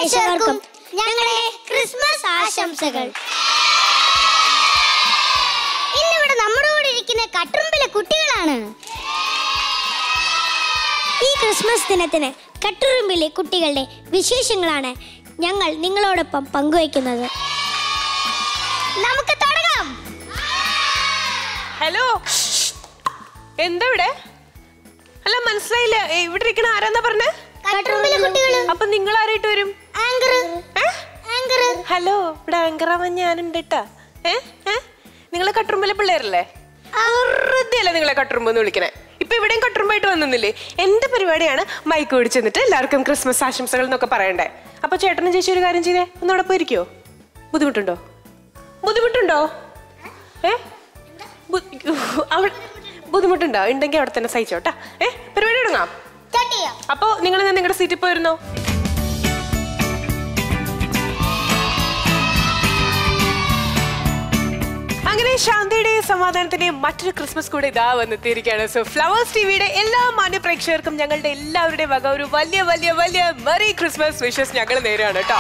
പ്രേക്ഷകർക്കും ഞങ്ങളുടെ ക്രിസ്മസ് ആശംസകൾ ഇന്നിവിടെ നമ്മുടെ കൂടെ ഇരിക്കുന്ന കട്ടുറുമ്പിലെ കുട്ടികളാണ് ഈ ക്രിസ്മസ് ദിനത്തിന് കട്ടുറുമ്പിലെ കുട്ടികളുടെ വിശേഷങ്ങളാണ് ഞങ്ങൾ നിങ്ങളോടൊപ്പം പങ്കുവയ്ക്കുന്നത് നമുക്ക് തുടങ്ങാം ഹലോ എന്താ ഇവിടെ അല്ല മനസ്സിലായില്ല ഏ, ഇവിടെ ഇരിക്കണ ആരാന്നാ പറഞ്ഞേ കട്ടുറുമ്പിലെ കുട്ടികള് അപ്പൊ നിങ്ങൾ ആരായിട്ട് വരും ആങ്കർ ആങ്കർ ഹലോ ഇവിടെ ആങ്കറാവാൻ ഞാനുണ്ട് കേട്ടാ ഏ ഏ നിങ്ങളെ കട്ടുറുമ്പിലെ പിള്ളേരല്ലേ വെറുതെ അല്ല നിങ്ങളെ കട്ടുറുമ്പ് എന്ന് വിളിക്കണേ ഇപ്പൊ ഇവിടെയും കട്ടുറുമ്പായിട്ട് വന്നില്ലേ എന്റെ പരിപാടിയാണ് മൈക്ക് ഓടിച്ച് എന്നിട്ട് എല്ലാവർക്കും ക്രിസ്മസ് ആശംസകൾ എന്നൊക്കെ പറയണ്ടേ അപ്പൊ ചേട്ടനും ചേച്ചി ഒരു കാര്യം ചെയ്തേ ഒന്ന് അവിടെ പോയിരിക്കോ ബുദ്ധിമുട്ടുണ്ടോ ബുദ്ധിമുട്ടുണ്ടോ ഏ ബു- അവ- ബുദ്ധിമുട്ടുണ്ടോ ഉണ്ടെങ്കിൽ അവിടെ തന്നെ സഹിച്ചോട്ടാ ഏ പരിപാടി തുടങ്ങാം അപ്പോ നിങ്ങൾ നിങ്ങളുടെ സീറ്റിൽ പോയിരുന്നോ അങ്ങനെ ശാന്തിയുടെയും സമാധാനത്തിന്റെയും മറ്റൊരു ക്രിസ്മസ് കൂടെ ഇതാ വന്നെത്തിയിരിക്കുകയാണ് സോ ഫ്ലവേഴ്സ് ടിവിയുടെ എല്ലാ മാന്യ പ്രേക്ഷകർക്കും ഞങ്ങളുടെ എല്ലാവരുടെയും വക ഒരു വലിയ വലിയ വലിയ മെറി ക്രിസ്മസ് വിഷസ് ഞങ്ങൾ നേരാണ് കേട്ടോ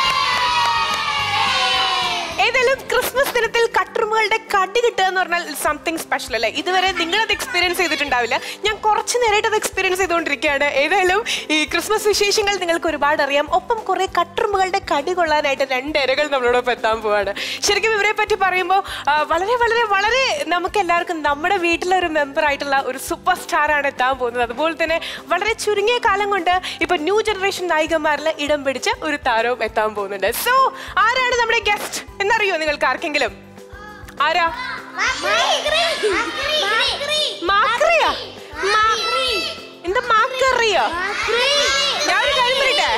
ഏതായാലും ക്രിസ്മസ് ദിനത്തിൽ കട്ടുറുമ്പുകളുടെ കടി കിട്ടുക എന്ന് പറഞ്ഞാൽ സംതിങ് സ്പെഷ്യൽ അല്ലേ ഇതുവരെ നിങ്ങളത് എക്സ്പീരിയൻസ് ചെയ്തിട്ടുണ്ടാവില്ല ഞാൻ കുറച്ച് നേരമായിട്ട് അത് എക്സ്പീരിയൻസ് ചെയ്തുകൊണ്ടിരിക്കുകയാണ് ഏതായാലും ഈ ക്രിസ്മസ് വിശേഷങ്ങൾ നിങ്ങൾക്ക് ഒരുപാട് അറിയാം ഒപ്പം കുറെ കട്ടുറുമ്പുകളുടെ കടി കൊള്ളാനായിട്ട് രണ്ട് ഇരകൾ നമ്മളോടൊപ്പം എത്താൻ പോവാണ് ശരിക്കും ഇവരെ പറ്റി പറയുമ്പോൾ ആ, വളരെ വളരെ വളരെ നമുക്ക് എല്ലാവർക്കും നമ്മുടെ വീട്ടിലെ ഒരു മെമ്പർ ആയിട്ടുള്ള ഒരു സൂപ്പർ സ്റ്റാർ ആണ് എത്താൻ പോകുന്നത് അതുപോലെ തന്നെ വളരെ ചുരുങ്ങിയ കാലം കൊണ്ട് ഇപ്പൊ ന്യൂ ജനറേഷൻ നായികമാരിൽ ഇടം പിടിച്ച ഒരു താരവും എത്താൻ പോകുന്നുണ്ട് സോ ആരാണ് നമ്മുടെ ഗസ്റ്റ് എന്നറിയോ നിങ്ങൾക്ക് ആർക്കെങ്കിലും ആരാ മാക്രിയ എന്താ മാക്കറിയോ ഞാൻ ഒരു കാര്യം പറയട്ടെ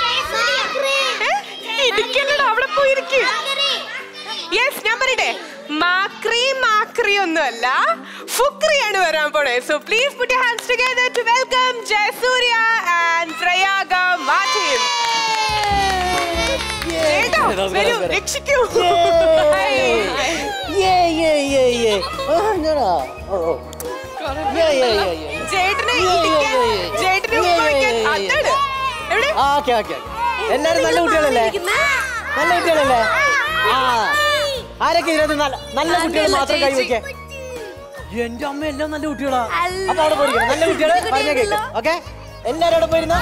ഏ? ഇരിക്കല്ലടാ അവിടെ പോയിരിക്കും യെസ് ഞാൻ പറയട്ടെ മാക്രി മാക്രി ഒന്നുമല്ല ഫുക്രിയാണ് വരാൻ പോണേ so please put your hands together to welcome Jayasurya and Prayaga Martin ചേട്ടാ, വരൂ, രക്ഷിക്കൂ ഹായ്. ചേട്ടനെ ഇരിക്കാൻ, ചേട്ടനെ ഉമ്മ വയ്ക്കാൻ. അതാണ്. എവിടെ? എല്ലാരും നല്ല കുട്ടികളല്ലേ നല്ല കുട്ടികളല്ലേ ആ ആരൊക്കെ ഇതിനകത്ത് നല്ല നല്ല കുട്ടികൾ മാത്രം കൈവയ്ക്കേ എന്റെ അമ്മ എല്ലാം നല്ല കുട്ടികളാ അപ്പൊ അവിടെ പോയിരിക്കണം നല്ല കുട്ടികളെ പറഞ്ഞ കേൾക്കും ഓക്കെ എല്ലാരും അവിടെ പോയിരുന്ന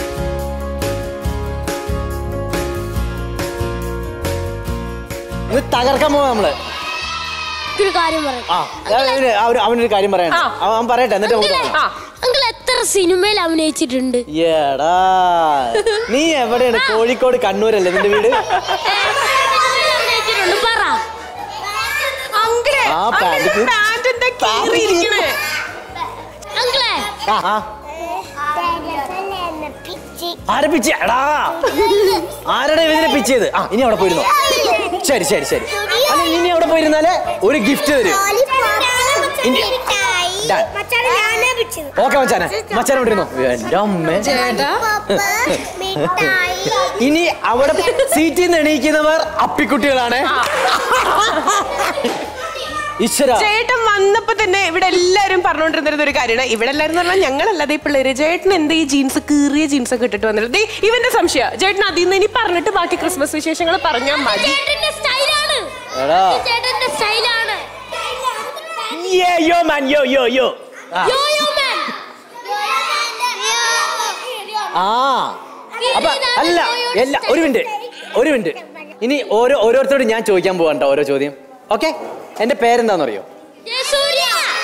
ഇത് തകർക്കാൻ പോവാ നമ്മള് ഒരു കാര്യം പറയാം ആ അവന് അവന് അവനൊരു കാര്യം പറയണം ആ. അവൻ അവൻ പറയട്ടെ എന്നിട്ട് നമുക്ക് തുടങ്ങാം. ആ അങ്കിൾ എത്ര സിനിമയിൽ അഭിനയിച്ചിട്ടുണ്ട് എടാ നീ എവിടെയാണ് കോഴിക്കോട് കണ്ണൂരല്ലേ നിന്റെ വീട് അഭിനയിച്ചിട്ടുണ്ട് പറ അങ്കിളെ ആ, അങ്കിളെ പാന്റ് പാന്റ് എന്താ പാന്റ് കീറിയിരിക്കണേ അങ്കിളെ ആ ആ ആരെ പിച്ച് എടാ ആരുടെ ഇതിനെ പിച്ച് ചെയ്ത് ആ ഇനി അവിടെ പോയിരുന്നോ ശരി ശരി ശരി അല്ല ഇനി അവിടെ പോയിരുന്നാലേ ഒരു ഗിഫ്റ്റ് തരും ഇനി- Done. ഓക്കെ മച്ചാനെ മച്ചാനെ അവിടെ ഇരുന്നോ എന്റെ അമ്മ ഇനി അവിടെ സീറ്റിൽ നിന്ന് എണീക്കുന്നവർ അപ്പിക്കുട്ടികളാണ് ഈശ്വര ചേട്ടൻ വന്നപ്പോ തന്നെ ഇവിടെ എല്ലാരും പറഞ്ഞുകൊണ്ടിരുന്നിരുന്ന ഒരു കാര്യമാണ് ഇവിടെ എല്ലാരും എന്ന് പറഞ്ഞാൽ ഞങ്ങളല്ലാതെ ഈ പിള്ളേര് ചേട്ടൻ എന്താ ഈ ജീൻസ് കീറിയ ജീൻസ് ഒക്കെ ഇട്ടിട്ട് വന്നിട്ട് ദേ, ഇവന്റെ സംശയ ചേട്ടൻ അതിൽ നിന്ന് ഇനി പറഞ്ഞിട്ട് ബാക്കി ക്രിസ്മസ് വിശേഷങ്ങൾ പറഞ്ഞാൽ മതി ചേട്ടന്റെ സ്റ്റൈലാണ് എടാ ചേട്ടന്റെ സ്റ്റൈലാണ് യോ യോ മാൻ യോ യോ യോ ആ. യോ യോ മാൻ ആ അപ്പൊ അല്ല എല്ലാ ഒരു മിനിറ്റ് ഒരു മിനിറ്റ് ഇനി ഓരോ ഓരോരുത്തരോട് ഞാൻ ചോദിക്കാൻ പോകണ്ട ഓരോ ചോദ്യം ഓക്കെ എന്റെ പേരെന്താണെന്നറിയോ ജയസൂര്യ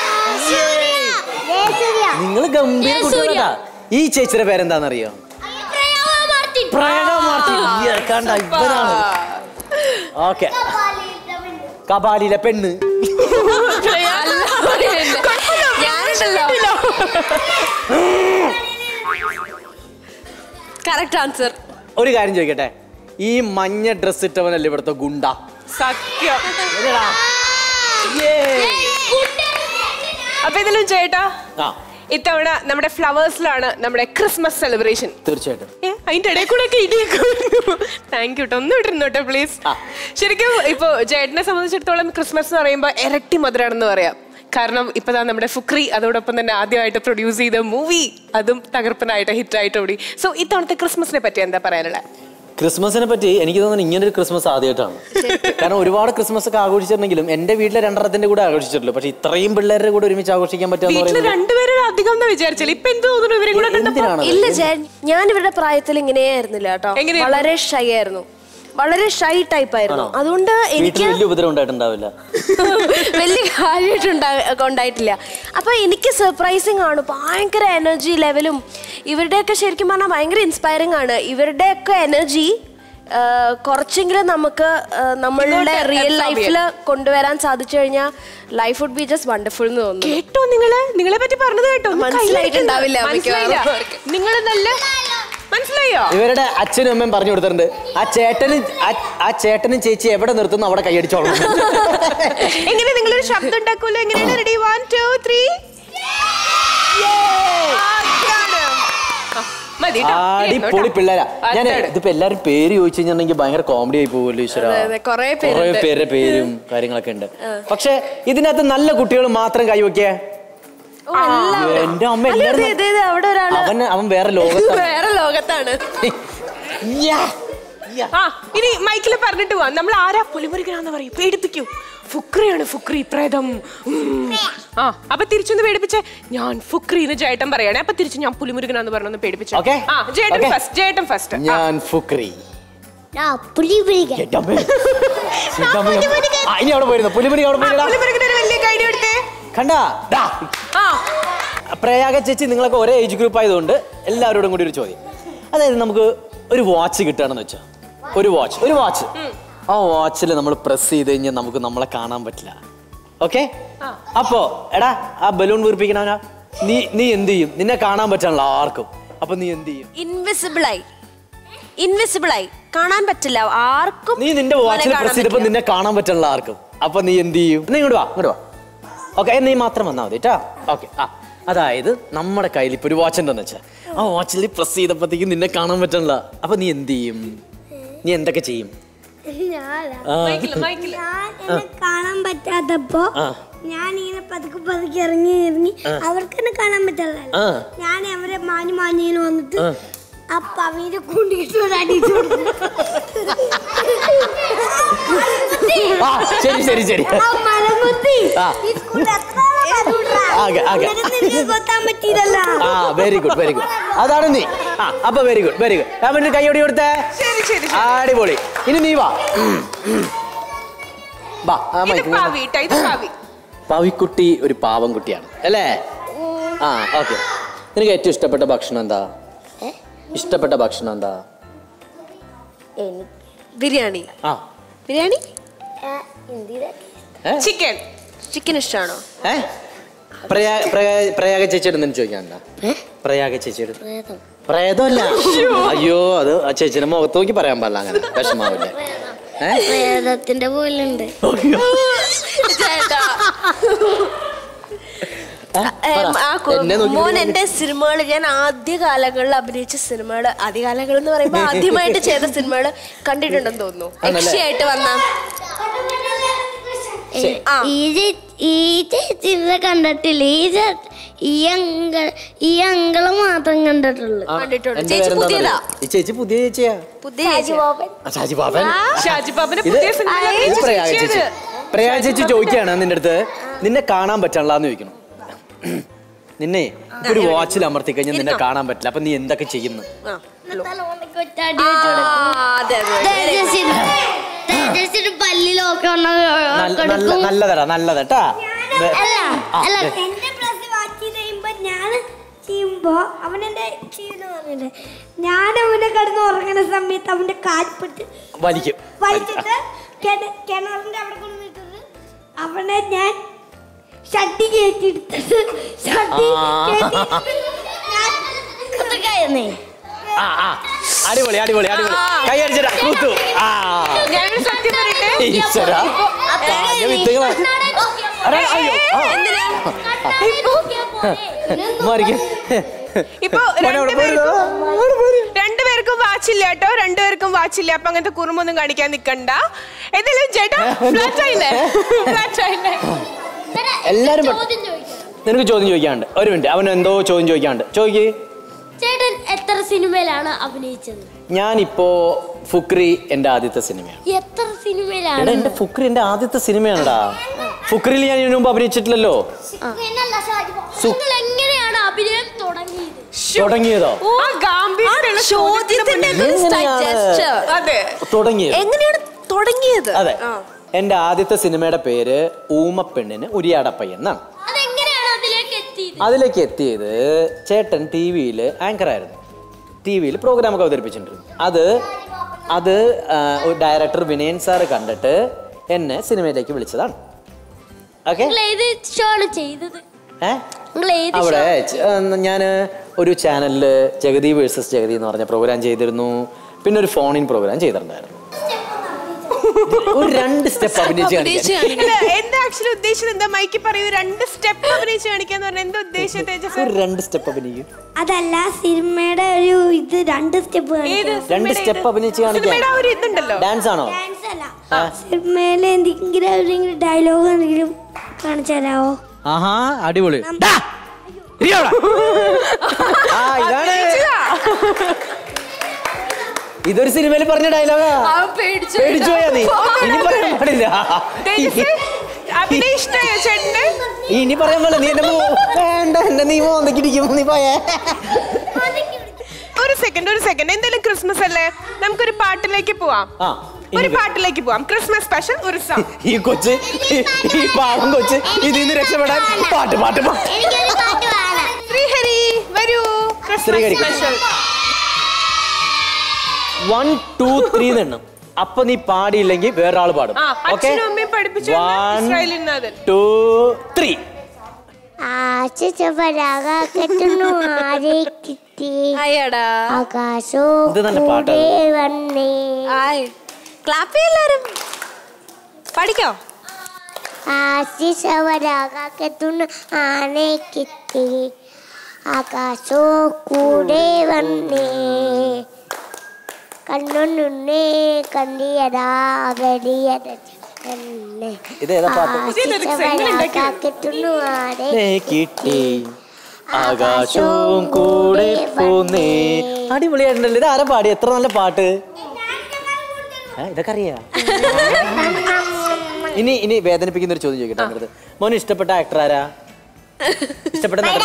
നിങ്ങൾ ഗംഭീര ജയസൂര്യ. കുട്ടികളാ ഈ ചേച്ചിയുടെ പേരെന്താണെന്നറിയോ പ്രയാഗ മാർട്ടിൻ പ്രണവ് മാർട്ടിൻ ഈ കണ്ട ഇവനാണ് ഓക്കെ കപാലിലെ പെണ്ണ് കറക്റ്റ് ആൻസർ ഒരു കാര്യം ചോദിക്കട്ടെ ഈ മഞ്ഞ ഡ്രസ് ഇട്ടവനല്ലേ ഇവിടുത്തെ ഗുണ്ട സത്യം എന്നെടാ? Yay. അപ്പൊ ഇതിലും ചേട്ടാ ആ ഇത്തവണ നമ്മുടെ ഫ്ലവേഴ്സിലാണ് നമ്മുടെ ക്രിസ്മസ് സെലിബ്രേഷൻ തീർച്ചയായിട്ടും ഏ, അതിന്റെ ഇടയിൽ കൂടെ ഒക്കെ ഇടിയൊക്കെ താങ്ക് യു കേട്ടോ ഒന്ന് ഇട്ടിരുന്നോട്ടെ പ്ലീസ് ആ. ശരിക്കും ഇപ്പൊ ചേട്ടനെ സംബന്ധിച്ചിടത്തോളം ക്രിസ്മസ് എന്ന് പറയുമ്പോൾ ഇരട്ടി മധുരാണെന്ന് പറയാം കാരണം ഇപ്പൊ ദാ നമ്മുടെ ഫുക്രി അതോടൊപ്പം തന്നെ ആദ്യമായിട്ട് പ്രൊഡ്യൂസ് ചെയ്ത മൂവി അതും തകർപ്പനായിട്ട് ഹിറ്റായിട്ട് ഓടി സോ ഇത്തവണത്തെ ക്രിസ്മസിനെ പറ്റി എന്താ പറയാനുള്ളത് ക്രിസ്മസിനെ പറ്റി എനിക്ക് തോന്നുന്നു ഇങ്ങനെ ഒരു ക്രിസ്മസ് ആദ്യമായിട്ടാണ് കാരണം ഒരുപാട് ക്രിസ്മസ് ഒക്കെ ആഘോഷിച്ചിട്ടുണ്ടെങ്കിലും എന്റെ വീട്ടിലെ രണ്ടെണ്ണത്തിന്റെ കൂടെ ആഘോഷിച്ചിട്ടുള്ളൂ പക്ഷെ ഇത്രയും പിള്ളേരുടെ കൂടെ ഒരുമിച്ച് ആഘോഷിക്കാൻ പറ്റുക എന്ന് വീട്ടില് പറയുന്നത് രണ്ടുപേരും അധികം എന്ന് വിചാരിച്ചാൽ ഇപ്പൊ എന്ത് തോന്നുന്നു ഇവരെ കൂടെ കണ്ടപ്പോ? എന്തിനാണ് ഇല്ല ജയൻ ഞാൻ ഇവരുടെ പ്രായത്തിൽ ഇങ്ങനെയായിരുന്നില്ല കേട്ടോ എങ്ങനെയായിരുന്നു? വളരെ ഷൈ ആയിരുന്നു വളരെ ഷൈ ടൈപ്പ് ആയിരുന്നു അതുകൊണ്ട് വീട്ടിൽ എനിക്ക് വലിയ ഉപദ്രവം ഉണ്ടായിട്ടുണ്ടാവില്ല വലിയ കാര്യമായിട്ട് ഉണ്ടായിട്ടില്ല അപ്പൊ എനിക്ക് സർപ്രൈസിങ് ആണ് ഭയങ്കര എനർജി ലെവലും ഇവരുടെയൊക്കെ ശരിക്കും പറഞ്ഞാൽ ഭയങ്കര ഇൻസ്പയറിംഗ് ആണ് ഇവരുടെയൊക്കെ എനർജി കുറച്ചെങ്കിലും നമുക്ക് ആ, നമ്മളുടെ ഇങ്ങോട്ട് റിയൽ absorb ലൈഫിൽ കൊണ്ടുവരാൻ സാധിച്ചു കഴിഞ്ഞാൽ life would be just wonderful എന്ന് തോന്നുന്നു കേട്ടോ നിങ്ങള് നിങ്ങളെ പറ്റി പറഞ്ഞത് കേട്ടോ ഒന്ന് മനസ്സിലായിട്ടുണ്ടാവില്ല കയ്യിലെടുക്ക്. മിക്കവാറും മനസ്സിലായില്ല. അവർക്ക്. നിങ്ങള് നല്ല മനസ്സിലായോ ഇവരുടെ അച്ഛനും അമ്മയും പറഞ്ഞു കൊടുത്തിട്ടുണ്ട് ആ ചേട്ടനും ആ- ആ ചേട്ടനും ചേച്ചി എവിടെ നിർത്തുന്നു അവിടെ കൈയടിച്ചോളണം എങ്ങനെ നിങ്ങളൊരു ശബ്ദം ഉണ്ടാക്കൂലോ എങ്ങനെയാണ് റെഡി വൺ ടു ത്രീ മതി ട്ടോ. അടിപൊളി ഇരുന്നോ പിള്ളേരാ ട്ടോ. ഞാൻ അടുത്തത്. ഇതിപ്പോ എല്ലാരും പേര് ചോദിച്ചു കഴിഞ്ഞിട്ടുണ്ടെങ്കിൽ ഭയങ്കര കോമഡി ആയി പോകുമല്ലോ ഈശ്വര അതെ, അതെ, കുറേ കുറേ പേരുണ്ട്. പേരുടെ പേരും കാര്യങ്ങളൊക്കെ ഉണ്ട് പക്ഷെ ഇതിനകത്ത് നല്ല കുട്ടികൾ മാത്രം കൈവയ്ക്കേ ഓ, എല്ലാവരും. എന്റെ അമ്മ അല്ല, എല്ലാവരും ദേ, ദേ, ദേ, അവിടെ ഒരാള് അവൻ അവൻ വേറെ ലോകത്താണ് വേറെ ലോകത്താണ് യാ. ആ ഇനി മൈക്കിൽ പറഞ്ഞിട്ട് പോവാം നമ്മൾ ആരാ പുലിമുരുകനാന്ന് പറയും പേടിപ്പിക്കൂ ഫുക്രിയാണ് ഫുക്രി പ്രേതം ഉം. ആ അപ്പൊ തിരിച്ചൊന്ന് പേടിപ്പിച്ചേ ഞാൻ ഫുക്രി എന്ന് ജേട്ടൻ പറയണേ അപ്പൊ തിരിച്ച് ഞാൻ പുലിമുരുകനാന്ന് പറഞ്ഞൊന്ന് പേടിപ്പിച്ചു Okay? ആ ജേട്ടൻ Okay. ഫസ്റ്റ് ജേട്ടൻ ഫസ്റ്റ് ഞാൻ ഫുക്രി ആ പുലി പിടിക്കാൻ എന്റെ അമ്മേ. എന്റെ അമ്മേ. ആ, ഇനി അവിടെ പോയിരുന്നു പുലിമുരി അവിടെ പോയിടാ പുലിമുരുകന് ഒരു വലിയ കൈഡി എടുത്തേ കണ്ടാ ദാ. ആ പ്രയാഗ ചേച്ചി നിങ്ങളൊക്കെ ഒരേ ഏജ് ഗ്രൂപ്പ് ആയതുകൊണ്ട് എല്ലാവരോടും കൂടി ഒരു ചോദ്യം അതായത് നമുക്ക് ഒരു വാച്ച് കിട്ടുകയാണെന്ന് വെച്ചാൽ ഒരു വാച്ച് ഒരു വാച്ച് ആ വാച്ചിൽ നമ്മൾ പ്രസ് ചെയ്ത് കഴിഞ്ഞാൽ നമുക്ക് നമ്മളെ കാണാൻ പറ്റില്ല ഓക്കെ അപ്പോ എടാ ആ ബലൂൺ വീർപ്പിക്കണവനാ നീ നീ എന്ത് ചെയ്യും നിന്നെ കാണാൻ പറ്റാനുള്ള ആർക്കും അപ്പൊ നീ എന്ത് ചെയ്യും ഇൻവിസിബിളായി ഇൻവിസിബിളായി കാണാൻ പറ്റില്ല ആർക്കും നീ നിന്റെ മോനെ വാച്ചിൽ കാണാൻ പ്രസ് ചെയ്തപ്പോ പറ്റില്ല. നിന്നെ കാണാൻ പറ്റുള്ള ആർക്കും അപ്പൊ നീ എന്ത് ചെയ്യും നീ ഇങ്ങോട്ട് വാ ഇങ്ങോട്ട് വാ ഓക്കെ നീ മാത്രം വന്നാൽ മതി കേട്ടാ ഓക്കെ ആ അതായത് നമ്മുടെ കയ്യിൽ ഇപ്പൊ ഒരു വാച്ച് ഉണ്ടെന്ന് വെച്ചാൽ ആ വാച്ചിൽ പ്രസ് ചെയ്തപ്പോഴത്തേക്ക് നിന്നെ കാണാൻ പറ്റണില്ല അപ്പൊ നീ എന്ത് ചെയ്യും നീ എന്തൊക്കെ ചെയ്യും ഞാനാ ആ, മൈക്കില് മൈക്കില് ഞാൻ എന്നെ കാണാൻ പറ്റാത്തപ്പോ ആ. ഞാൻ ഇങ്ങനെ പതുക്കെ പതുക്കെ ഇറങ്ങി ഇറങ്ങി അവർക്ക് എന്നെ കാണാൻ പറ്റില്ല ആ. ഞാൻ അവരെ മാഞ്ഞു മാഞ്ഞിന് വന്നിട്ട് ആ പവീനെ കൊണ്ടിട്ട് ഒരു അടിച്ചു ആ ശരി ശരി ശരി ആ മലമുത്തി ആ. ഈ സ്കൂളിൽ എത്ര ആളാ കണ്ടുകൂടാ? ആകെ, ആകെ. എന്നിട്ട് നിനക്ക് കൊത്താൻ പറ്റിയില്ലല്ലോ ആ വെരി ഗുഡ് വെരി ഗുഡ് അതാണ് നീ ആ അപ്പൊ വെരി ഗുഡ് വെരി ഗുഡ് ഞാൻ വേണ്ടി കൈയോടി കൊടുത്തേ ശരി ശരി ശരി. അടിപൊളി ഇനി നീ വാ ഉം, ഉം. വാ ആ ഇത് മൈക്ക് പാവി ട്ടോ, ഇത് പാവി പവിക്കുട്ടി ഒരു പാവം കുട്ടിയാണ് അല്ലേ ആ ഓക്കെ നിനക്ക് ഏറ്റവും ഇഷ്ടപ്പെട്ട ഭക്ഷണം എന്താ ഇഷ്ടപ്പെട്ട ഭക്ഷണം എന്താ ബിരിയാണി ആ ബിരിയാണി ഏ? ചിക്കൻ ചിക്കൻ ഇഷ്ടമാണോ ഏ പ്രയാ പ്രയാ- പ്രയാഗ ചേച്ചിയുടെ എന്തെങ്കിലും ചോദിക്കാനുണ്ടോ പ്രയാഗ ചേച്ചിയുടെ പ്രേതമല്ല അയ്യോ അത് ആ ചേച്ചിയുടെ മുഖത്ത് നോക്കി പറയാൻ പാടില്ല അങ്ങനെ വിഷമാവില്ലേ ഏ പ്രേതത്തിന്റെ പോലുണ്ട് ചേട്ടാ ഏ? ഏം, പറ. ആ കു- എന്നെ നോക്കി മോൻ പറയാൻ എന്റെ സിനിമകൾ ഞാൻ ആദ്യ കാലങ്ങളിൽ അഭിനയിച്ച സിനിമകൾ ആദ്യ കാലങ്ങൾ എന്ന് പറയുമ്പോൾ ആദ്യമായിട്ട് ചെയ്ത സിനിമകൾ കണ്ടിട്ടുണ്ടെന്ന് തോന്നുന്നു ആണല്ലേ? യക്ഷിയായിട്ട് വന്ന ആ. ഈ ചേ- ഈ ചേച്ചിനെ കണ്ടിട്ടില്ല ഈ ചേ- ഈ അങ്ക ഈ അങ്കള് മാത്രം കണ്ടിട്ടുള്ളൂ ആ, കണ്ടിട്ടുണ്ട്. എന്റെ ചേച്ചി പേരെന്താ പുതിയതാ? പറയുക? ഈ ചേച്ചി പുതിയ ചേച്ചിയാ പുതിയ ചേച്ചി. ആ, ഷാജി ബാബൻ ഷാജി ബാബുന്റെ ഇത് പുതിയ സിനിമ ഇത് പ്രയാഗ ചേച്ചി പ്രയാഗ ചേച്ചി ചോദിക്കുകയാണ് നിന്റെ അടുത്ത് നിന്നെ കാണാൻ പറ്റണില്ലാന്ന് ചോദിക്കണം നിന്നെ ഇപ്പൊ ഒരു വാച്ചിൽ അമർത്തി കഴിഞ്ഞാൽ നിന്നെ കാണാൻ പറ്റില്ല അപ്പൊ നീ എന്തൊക്കെ ചെയ്യുന്നു ആ. ആ, ആ, അതെ, അതെ. തേജസ്സിന് പല്ലിലൊക്കെ നല്ല നല്ല നല്ലതടാ നല്ലതട്ടാ അല്ല ആ, അല്ല ദേ. എന്റെ പ്രസ് വാച്ച് ചെയ്യുമ്പോ ഞാൻ ചെയ്യുമ്പോ അവൻ എന്റെ ചെയ്യുന്ന പറഞ്ഞില്ലേ ഞാൻ അവനെ കിടന്ന് ഉറങ്ങുന്ന സമയത്ത് അവന്റെ കാൽപ്പെട്ട് വലിക്കും വലിച്ചിട്ട് കിണ- കിണറിന്റെ അവിടെ കൊണ്ടുവന്നിട്ടത് അവനെ ഞാൻ ഷട്ടി കയറ്റിയെടുത്തിട്ട് ഷട്ടി ആ. കയറ്റിയെടുത്തിട്ട് ഞാൻ കുത്തിക്കയറുന്നേ. ആ ആ അടിപൊളി അടിപൊളി അടിപൊളി കൈ അടിച്ചിട്ടാ കൂത്തു ആ ഞാനൊരു സത്യം പറയട്ടെ ഈശ്വര കാഞ്ഞ വിത്തുകളാ അരെ, അയ്യോ ആ. മാറിക്ക്. ഇപ്പൊ മോനെ അവിടെ പോരുതോ? രണ്ടുപേർക്കും രണ്ടുപേർക്കും വാച്ചില്ല കേട്ടോ രണ്ടുപേർക്കും വാച്ചില്ല അപ്പൊ അങ്ങനത്തെ കുറുമൊന്നും കാണിക്കാൻ നിക്കണ്ട ഏതായാലും ചേട്ടാ ഫ്ലാറ്റ് ആയില്ലേ ഫ്ലാറ്റ് ആയില്ലേ എല്ലാരും പെ- നിനക്ക് ചോദ്യം ചോദിക്കാണ്ട് ഒരു മിനിറ്റ് അവൻ എന്തോ ചോദ്യം ചോദിക്കാണ്ട് ചോദിക്കേ ചേട്ടൻ എത്ര സിനിമയിലാണ് അഭിനയിച്ചത് ഞാനിപ്പോ ഫുക്രി എന്റെ ആദ്യത്തെ സിനിമയാണ് എത്ര സിനിമയിലാണ് എടാ എന്റെ ഫുക്രി എന്റെ ആദ്യത്തെ സിനിമയാണെടാ ഫുക്രിയിൽ ഞാൻ ഇതിനു മുമ്പ് അഭിനയിച്ചിട്ടില്ലല്ലോ നിങ്ങൾ എങ്ങനെയാണ് അഭിനയം തുടങ്ങിയത് തുടങ്ങിയതോ ആ ഗാംഭീര്യമുള്ള ചോദ്യത്തിന്റെ ഒക്കെ ഒരു എങ്ങനെയാണ്? gesture. അതെ തുടങ്ങിയത് എങ്ങനെയാണ് തുടങ്ങിയത് അതെ എന്റെ ആദ്യത്തെ സിനിമയുടെ പേര് ഊമപ്പെണ്ണിന് ഉരിയാടപ്പയ്യൻ എന്നാണ് അതെങ്ങനെയാണ് അതിലേക്ക് എത്തിയത് അതിലേക്ക് എത്തിയത് ചേട്ടൻ ടി വിയിൽ ആങ്കർ ആയിരുന്നു ടി വിയിൽ പ്രോഗ്രാമൊക്കെ അവതരിപ്പിച്ചിട്ടുണ്ട് അത് അത് ആ, ഒരു ഡയറക്ടർ വിനയൻ സാറ് കണ്ടിട്ട് എന്നെ സിനിമയിലേക്ക് വിളിച്ചതാണ് ഓക്കെ നിങ്ങൾ ഏത് ഷോ ആണ് ചെയ്തത് ഏ നിങ്ങൾ ഏത് അവിടെ ഞാൻ ഒരു ചാനലിൽ ജഗതി വേഴ്സസ് ജഗതി എന്ന് പറഞ്ഞ പ്രോഗ്രാം ചെയ്തിരുന്നു പിന്നെ ഒരു ഫോണിൻ പ്രോഗ്രാം ചെയ്തിട്ടുണ്ടായിരുന്നു ഒരു രണ്ട് സ്റ്റെപ്പ് അഭിനയിച്ച് കാണിക്കാൻ അല്ല, എന്താ ആക്ച്വലി ഉദ്ദേശിച്ചത് എന്താ മൈക്ക് പറയുന്നത് രണ്ട് സ്റ്റെപ്പ് അഭിനയിച്ച് കാണിക്കാന്ന് പറഞ്ഞാൽ എന്താ ഉദ്ദേശിച്ചത് തേജസ് ഒരു രണ്ട് സ്റ്റെപ്പ് അഭിനയിക്കും അതല്ല സിനിമയുടെ ഒരു ഇത് രണ്ട് സ്റ്റെപ്പ് ഏത് രണ്ട് സിനിമയുടെ സ്റ്റെപ്പ് ഇത്? അഭിനയിച്ച് കാണിക്കാൻ സിനിമയുടെ ആ ഒരു ഇതുണ്ടല്ലോ ഡാൻസ് ആണോ സിനിമയിലെ എന്തെങ്കിലും എന്തെങ്കിലും ഡയലോഗ് എന്തെങ്കിലും കാണിച്ചു തരാമോ ആഹാ അടിപൊളി ഡാ, ഇരി അവിടെ. ആ ഇതാണ് ഇതൊരു സിനിമയിൽ പറഞ്ഞ ഡയലോഗാ പേടിച്ചു പേടിച്ചു പോയാ നീ ഇനി പറയാൻ പാടില്ല തേജസ് അഭിനയ ഇഷ്ടമായോ ചേട്ടന് ഇനി പറയാൻ പാടില്ല നീ എന്നെ പോ- വേണ്ട എന്റെ നീ മോന്തക്ക് ഇരിക്കും നീ പോയേ ഒരു സെക്കൻഡ് ഒരു സെക്കൻഡ് എന്തായാലും ക്രിസ്മസ് അല്ലേ നമുക്കൊരു പാട്ടിലേക്ക് പോവാം ആ ഒരു ഇനി പാട്ടിലേക്ക് പോവാം ക്രിസ്മസ് സ്പെഷ്യൽ ഒരു സോങ് ഈ കൊച്ച് ഈ- ഈ പാവം കൊച്ച് ഇതിൽ നിന്ന് രക്ഷപ്പെടാൻ പാട്ട് പാട്ട് പാട്ട് എനിക്കൊരു പാട്ട് പാടാം ശ്രീഹരി വരൂ Christmas Srihari. Special one two three എണ്ണം അപ്പൊ നീ പാടിയില്ലെങ്കിൽ വേറൊരാൾ പാടും ആ, ഓക്കെ അച്ഛനും അമ്മയും പഠിപ്പിച്ചു തന്ന ഇസ്രായേലിൽ നാഥൻ. ടു ത്രീ ആശിച്ചവരാകെട്ടുന്നു ആരെ കിട്ടി അയ്യടാ ആകാശവും ഇത് നല്ല പാട്ടാണ്. കൂടെ വന്നേ ആയ് ക്ലാപ്പ് എല്ലാരും പഠിക്കോ ആശിച്ചവരാകെട്ടുന്നു ആനെ കിട്ടി ആകാശവും കൂടെ വന്നേ കണ്ണൊന്നുണ്ണേ കണ്ടിയടാ വെടിയട തന്നെ ഇത് ഏതാ പാട്ട് ആശിച്ചവരാകെട്ടുന്നു ആരെ ദേ കിട്ടി ആകാശവും കൂടെ പോന്നേ അടിപൊളിയായിട്ടുണ്ടല്ലോ ഇത് ആരാ പാടി എത്ര നല്ല പാട്ട് ഏ, ഇതൊക്കെ അറിയാ ഇനി ഇനി വേദനിപ്പിക്കുന്ന ഒരു ചോദ്യം ചോദിക്കട്ടെ അങ്ങനത് മോന് ഇഷ്ടപ്പെട്ട ആക്ടർ ആരാ ഇഷ്ടപ്പെട്ട നടൻ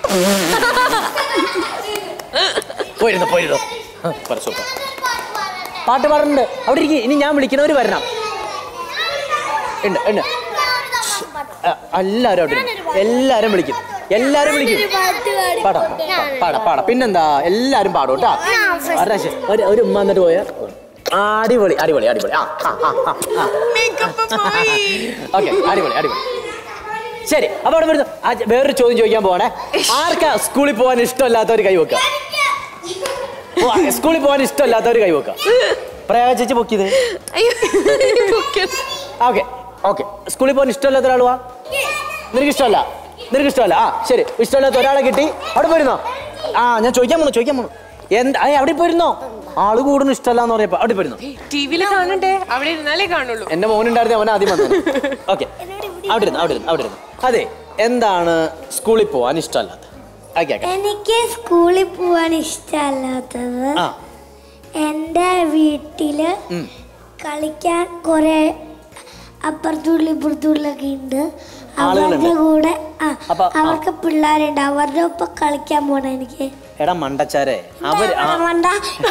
പോയിരുന്നോ പോയിരുന്നോ ആ, പറ, സൂപ്പർ പാട്ട് പാടുന്നുണ്ട് അവിടെ ഇരിക്കും ഇനി ഞാൻ വിളിക്കണവര് വരണം ഉണ്ട് ഉണ്ട് ആ, എല്ലാരും അവിടെ ഇരുന്നു. എല്ലാരും വിളിക്കും എല്ലാരും വിളിക്കും പാടാം പാടാം പാടാം പിന്നെന്താ എല്ലാരും പാടും കേട്ടോ ഒരു പ്രാവശ്യം. ഒരു ഒരു ഉമ്മ എന്നിട്ട് പോയ അടിപൊളി അടിപൊളി അടിപൊളി ആ മേക്കപ്പ് പോയി ഓക്കെ അടിപൊളി അടിപൊളി ശരി അപ്പൊ അവിടെ വരുന്നു ആ, വേറൊരു ചോദ്യം ചോദിക്കാൻ പോവാണേ ആർക്കാ സ്കൂളിൽ പോകാൻ ഇഷ്ടമല്ലാത്തവർ കൈവെക്കുക ഓ, സ്കൂളിൽ പോകാൻ ഇഷ്ടമല്ലാത്തവർ കൈവെക്കുക പ്രയാഗ ചേച്ചി പൊക്കിയത് അയ്യോ ഓക്കെ ഓക്കെ സ്കൂളിൽ പോകാൻ ഇഷ്ടമല്ലാത്ത ഒരാൾ വാ നിനക്ക് ഇഷ്ടമല്ല നിനക്ക് ഇഷ്ടമല്ല ആ ശരി ഇഷ്ടമല്ലാത്ത ഒരാളെ കിട്ടി അവിടെ പോയിരുന്നോ ആ ഞാൻ ചോദിക്കാൻ പോണു ചോദിക്കാൻ പോണു എന്താ ഏയ്, അവിടെ പോയിരുന്നോ ആള് കൂടുന്നു ഇഷ്ടമല്ല എന്ന് പറഞ്ഞപ്പോ അവിടെ പോയിരുന്നോ ടിവിയിൽ കാണണ്ടേ അവിടെ ഇരുന്നാലേ കാണുള്ളൂ എന്റെ മോനുണ്ടായിരുന്നു അവൻ ആദ്യം വന്നു ഓക്കെ അവിടെ ഇരുന്നു അവിടെ ഇരുന്നു അവിടെ ഇരുന്നു അതെ എന്താണ് സ്കൂളിൽ പോവാൻ ഇഷ്ടമല്ലാത്ത ഓക്കെ ഓക്കെ എനിക്ക് സ്കൂളിൽ പോവാൻ ഇഷ്ടമല്ലാത്തത് ആ എൻ്റെ വീട്ടില് ഉം. കളിക്കാൻ കുറെ അപ്പുറത്തുള്ള ഇപ്പുറത്തുള്ളൊക്കെ ഉണ്ട് ആളുകളുണ്ട്. അവരുടെ കൂടെ ആ അപ്പൊ, ആ. അവർക്ക് പിള്ളേരുണ്ട് അവരുടെ ഒപ്പം കളിക്കാൻ പോണ എനിക്ക് എടാ മണ്ടച്ചാരെ അവര് ആ വേണ്ട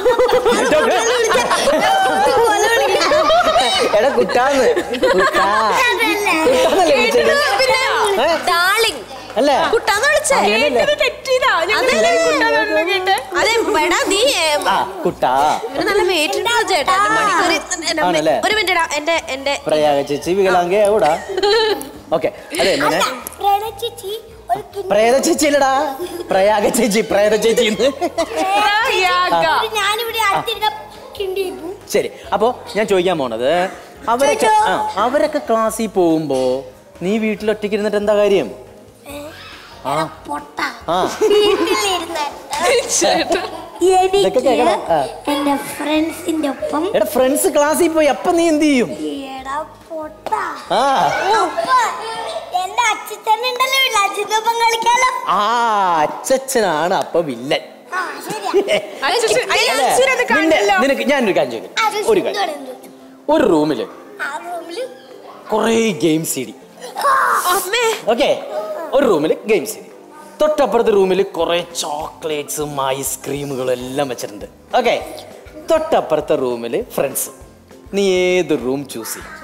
എടാ കുട്ടാന്ന് കുട്ടാ കുട്ടാന്നല്ലേ വിളിച്ചത്? ഏ? ഡാർലിംഗ് അല്ലേ കുട്ടാന്ന് വിളിച്ചേ അങ്ങനെയല്ലേ? ഇത് തെറ്റിയതാ ഞങ്ങൾ കുട്ടാണെന്ന് കേട്ടെ അതെ വേടാ നീ ഏ, ആ കുട്ടാ ഒരു നല്ല വെയിറ്റ് ഉണ്ടോ ചേട്ടാ എന്റെ മണിക്കൂർ എന്റെ ആണല്ലേ? ഒരു മിനിറ്റ് എന്റെ എന്റെ പ്രയാഗ ചേച്ചി വികലാംഗ എവിടാ ഓക്കെ അതെ മോനെ ചേച്ചി ഒരു കിണ്ണി പ്രേത ചേച്ചി അല്ലടാ പ്രയാഗ ചേച്ചി പ്രേത ചേച്ചി എന്ന്. പ്രയാഗ. ഞാനിവിടെ അടുത്തിരുന്ന കിണ്ടി ഇട്ടു. ശരി അപ്പോ ഞാൻ ചോദിക്കാൻ പോണത് അവരൊക്കെ ആ അവരൊക്കെ ക്ലാസ്സിൽ പോകുമ്പോ നീ വീട്ടിൽ ഒറ്റയ്ക്ക് ഇരുന്നിട്ട് എന്താ കാര്യം ആ പൊട്ട ആ വീട്ടിലിരുന്ന് ഇതൊക്കെ എനിക്ക് കേക്കണം. ആ. എന്റെ ഫ്രണ്ട്സിന്റെ ഒപ്പം എടാ ഫ്രണ്ട്സ് ക്ലാസ്സിൽ പോയി അപ്പൊ നീ എന്ത് ചെയ്യും എടാ പൊട്ട ആ അപ്പൊ എന്റെ അച്ഛൻ ഉണ്ടല്ലോ അച്ഛൻ്റെ ഒപ്പം കളിക്കാലോ ആ അച്ഛനാണ് അപ്പൊ വില്ലൻ ആ ശരിയാ അച്ഛൻ- അയ്യ, അല്ലേ? അച്ഛനത് നിന്റെ- കണ്ടല്ലോ. നിനക്ക് ഞാനൊരു കാര്യം ചോദിക്കാം ഒരു കാര്യം ഒരു റൂമില് ആ റൂമില് കുറേ ഗെയിം സി ഡി അമ്മേ ഓക്കെ ഒരു റൂമിൽ ഗെയിം സി ഡി തൊട്ടപ്പുറത്തെ റൂമിൽ കുറേ ചോക്ലേറ്റ്സും ഐസ്ക്രീമുകളും എല്ലാം വെച്ചിട്ടുണ്ട് ഓക്കെ തൊട്ടപ്പുറത്തെ റൂമിൽ ഫ്രണ്ട്സ് നീ ഏത് റൂം ചൂസ് ചെയ്യും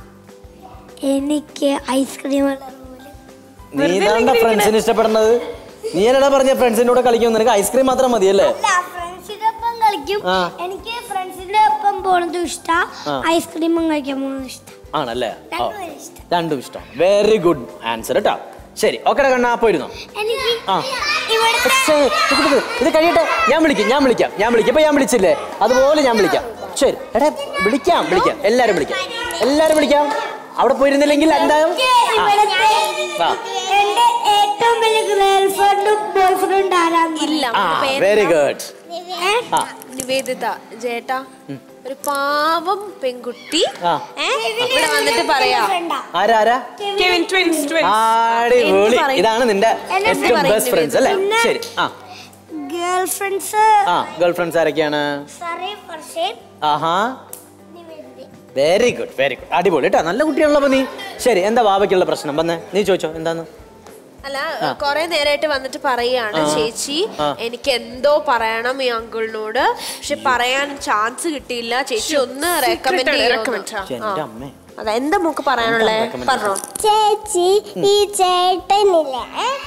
എനിക്ക് ഐസ്ക്രീം ഉള്ള റൂമില് നീ ഇതാണ്ട ഫ്രണ്ട്സിന് ഇഷ്ടപ്പെടുന്നത് നീ എന്നടാ പറഞ്ഞ ഫ്രണ്ട്സിന്റെ കൂടെ കളിക്കും നിനക്ക് ഐസ്ക്രീം മാത്രം മതിയല്ലേ അല്ല ഫ്രണ്ട്സിന്റെ ഒപ്പം കളിക്കും ആ. എനിക്ക് ഫ്രണ്ട്സിന്റെ ഒപ്പം പോണതും ഇഷ്ടാ ആ. ഐസ്ക്രീമും കഴിക്കാൻ പോണതും ഇഷ്ടം ആണല്ലേ ഓ, രണ്ടും ഇഷ്ടം. രണ്ടും ഇഷ്ടം വെരി ഗുഡ് ആൻസർ കേട്ടോ ശരി ഓക്കെ കണ്ണാ പോയിരുന്നോ എനിക്ക് ആ. ഇവിടുത്തെ പക്ഷേ, ഇത് ഇത് ഇത് കഴിയട്ടെ ഞാൻ വിളിക്കും ഞാൻ വിളിക്കാം ഞാൻ വിളിക്കാം ഇപ്പൊ ഞാൻ വിളിച്ചില്ലേ അതുപോലെ ഞാൻ വിളിക്കാം ശരി എടാ വിളിക്കാം വിളിക്കാം എല്ലാരും വിളിക്കാം എല്ലാരും വിളിക്കാം അവിടെ പോയിരുന്നില്ലെങ്കിൽ എന്തായാലും ആ, ഇവിടുത്തെ ആ. എന്റെ ഏറ്റവും വലിയ ഗേൾ ഫ്രണ്ടും ബോയ് ഫ്രണ്ട് ആരാന്ന് ഇല്ല ആ അവരുടെ പേര് വെരി ഗുഡ് ഏ? ആ നിവേദിത ചേട്ടാ ഒരു പാവം പെൺകുട്ടി ആ. ഏ ഇവിടെ വന്നിട്ട് പറയാ ഫ്രണ്ടാ. ആരാ ആരാ കെവിൻ ട്വിൻസ് ട്വിൻസ് അടിപൊളി എന്ത് പറയും? ഇതാണ് നിന്റെ എന്നെ ഏറ്റവും പറയും ബെസ്റ്റ് ഫ്രണ്ട്സ് അല്ലേ പിന്നെ- ശരി ആ ഗേൾ ഫ്രണ്ട്സ് ആ ഗേൾ ഫ്രണ്ട്സ് ആരൊക്കെയാണ് സറേ ഫർഷേൻ ആഹാ Niveditha very good very good അടിപൊളി കേട്ടോ നല്ല കുട്ടിയാണല്ലോ നീ ശരി എന്താ വാവയ്ക്കുള്ള പ്രശ്നം വന്നേ നീ ചോദിച്ചോ എന്താന്ന് അല്ല കൊറേ നേരമായിട്ട് വന്നിട്ട് പറയാണ് ചേച്ചി ആ. എനിക്ക് എന്തോ പറയണം ഈ അങ്കിളിനോട് പക്ഷെ പറയാൻ ചാൻസ് കിട്ടിയില്ല ചേച്ചി ഒന്ന് റെക്കമെൻഡ് ആണ്, ചെയ്യോ recommend ആ. എന്റെ അമ്മേ അതാ എന്താ മോക്ക് പറയാനുള്ളേ പറഞ്ഞോ ചേച്ചി ഈ ചേട്ടനില്ലേ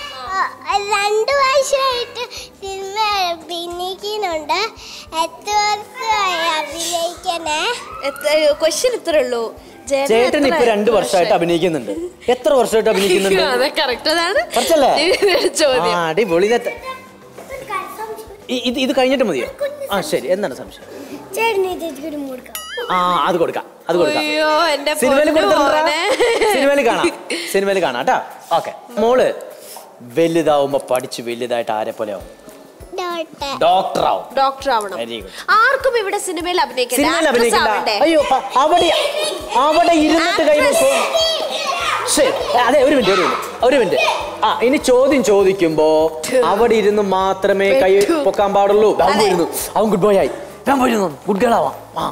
രണ്ടു വർഷമായിട്ട് സിനിമ അഭിനയിക്കുന്നുണ്ട് എത്ര വർഷമായി അഭിനയിക്കണേ ക്വസ്റ്റ്യൻ ഇത്രേ ഉള്ളൂ ചേട്ടൻ ചേട്ടൻ എത്ര ഇപ്പൊ രണ്ടു വർഷമായിട്ട് അഭിനയിക്കുന്നുണ്ട് എത്ര വർഷമായിട്ട് അഭിനയിക്കുന്നുണ്ട് അതെ കറക്റ്റ് അതാണ് കുറച്ചല്ലേ നിവേദിതയുടെ ആ ചോദ്യം അടിപൊളി ഇതെത്ത- ഈ- ഇത് ഇത് കഴിഞ്ഞിട്ട് മതിയോ ആ ശരി എന്താണ് സംശയം ചേട്ടന് ചേച്ചിക്ക് ഒരു കൊടുക്കാം ആ അത് കൊടുക്കാം അത് കൊടുക്കാം അയ്യോ എന്റെ സിനിമയിൽ പൊന്നു മോനെ. സിനിമയിൽ കാണാം സിനിമയിൽ കാണാം കേട്ടാ ഓക്കെ മോള് വലുതാവുമ്പോ പഠിച്ച് വലുതായിട്ട് ആരെ പോലെ ആവും ഡോട്ടർ ഡോക്ടർ ആവും ഡോക്ടർ ആവണം Very good. ആർക്കും ഇവിടെ സിനിമയിൽ അഭിനയിക്കണ്ട സിനിമയിൽ actress അഭിനയിക്കണ്ട ആവണ്ടേ അയ്യോ പ- അവിടെ അവിടെ ഇരുന്നിട്ട് കൈ വെക്കും ശരി അതെ ഒരു മിനിറ്റ് ഒരു മിനിറ്റ് ഒരു മിനിറ്റ് ആ ഇനി ചോദ്യം ചോദിക്കുമ്പോ അവിടെ ഇരുന്ന് മാത്രമേ കൈ പൊക്കാൻ പാടുള്ളൂ അവൻ പോയിരുന്നു അവൻ ഗുഡ് ബോയ് ആയി ഞാൻ പോയിരുന്നു ഗുഡ് ഗേൾ ആവാം ആ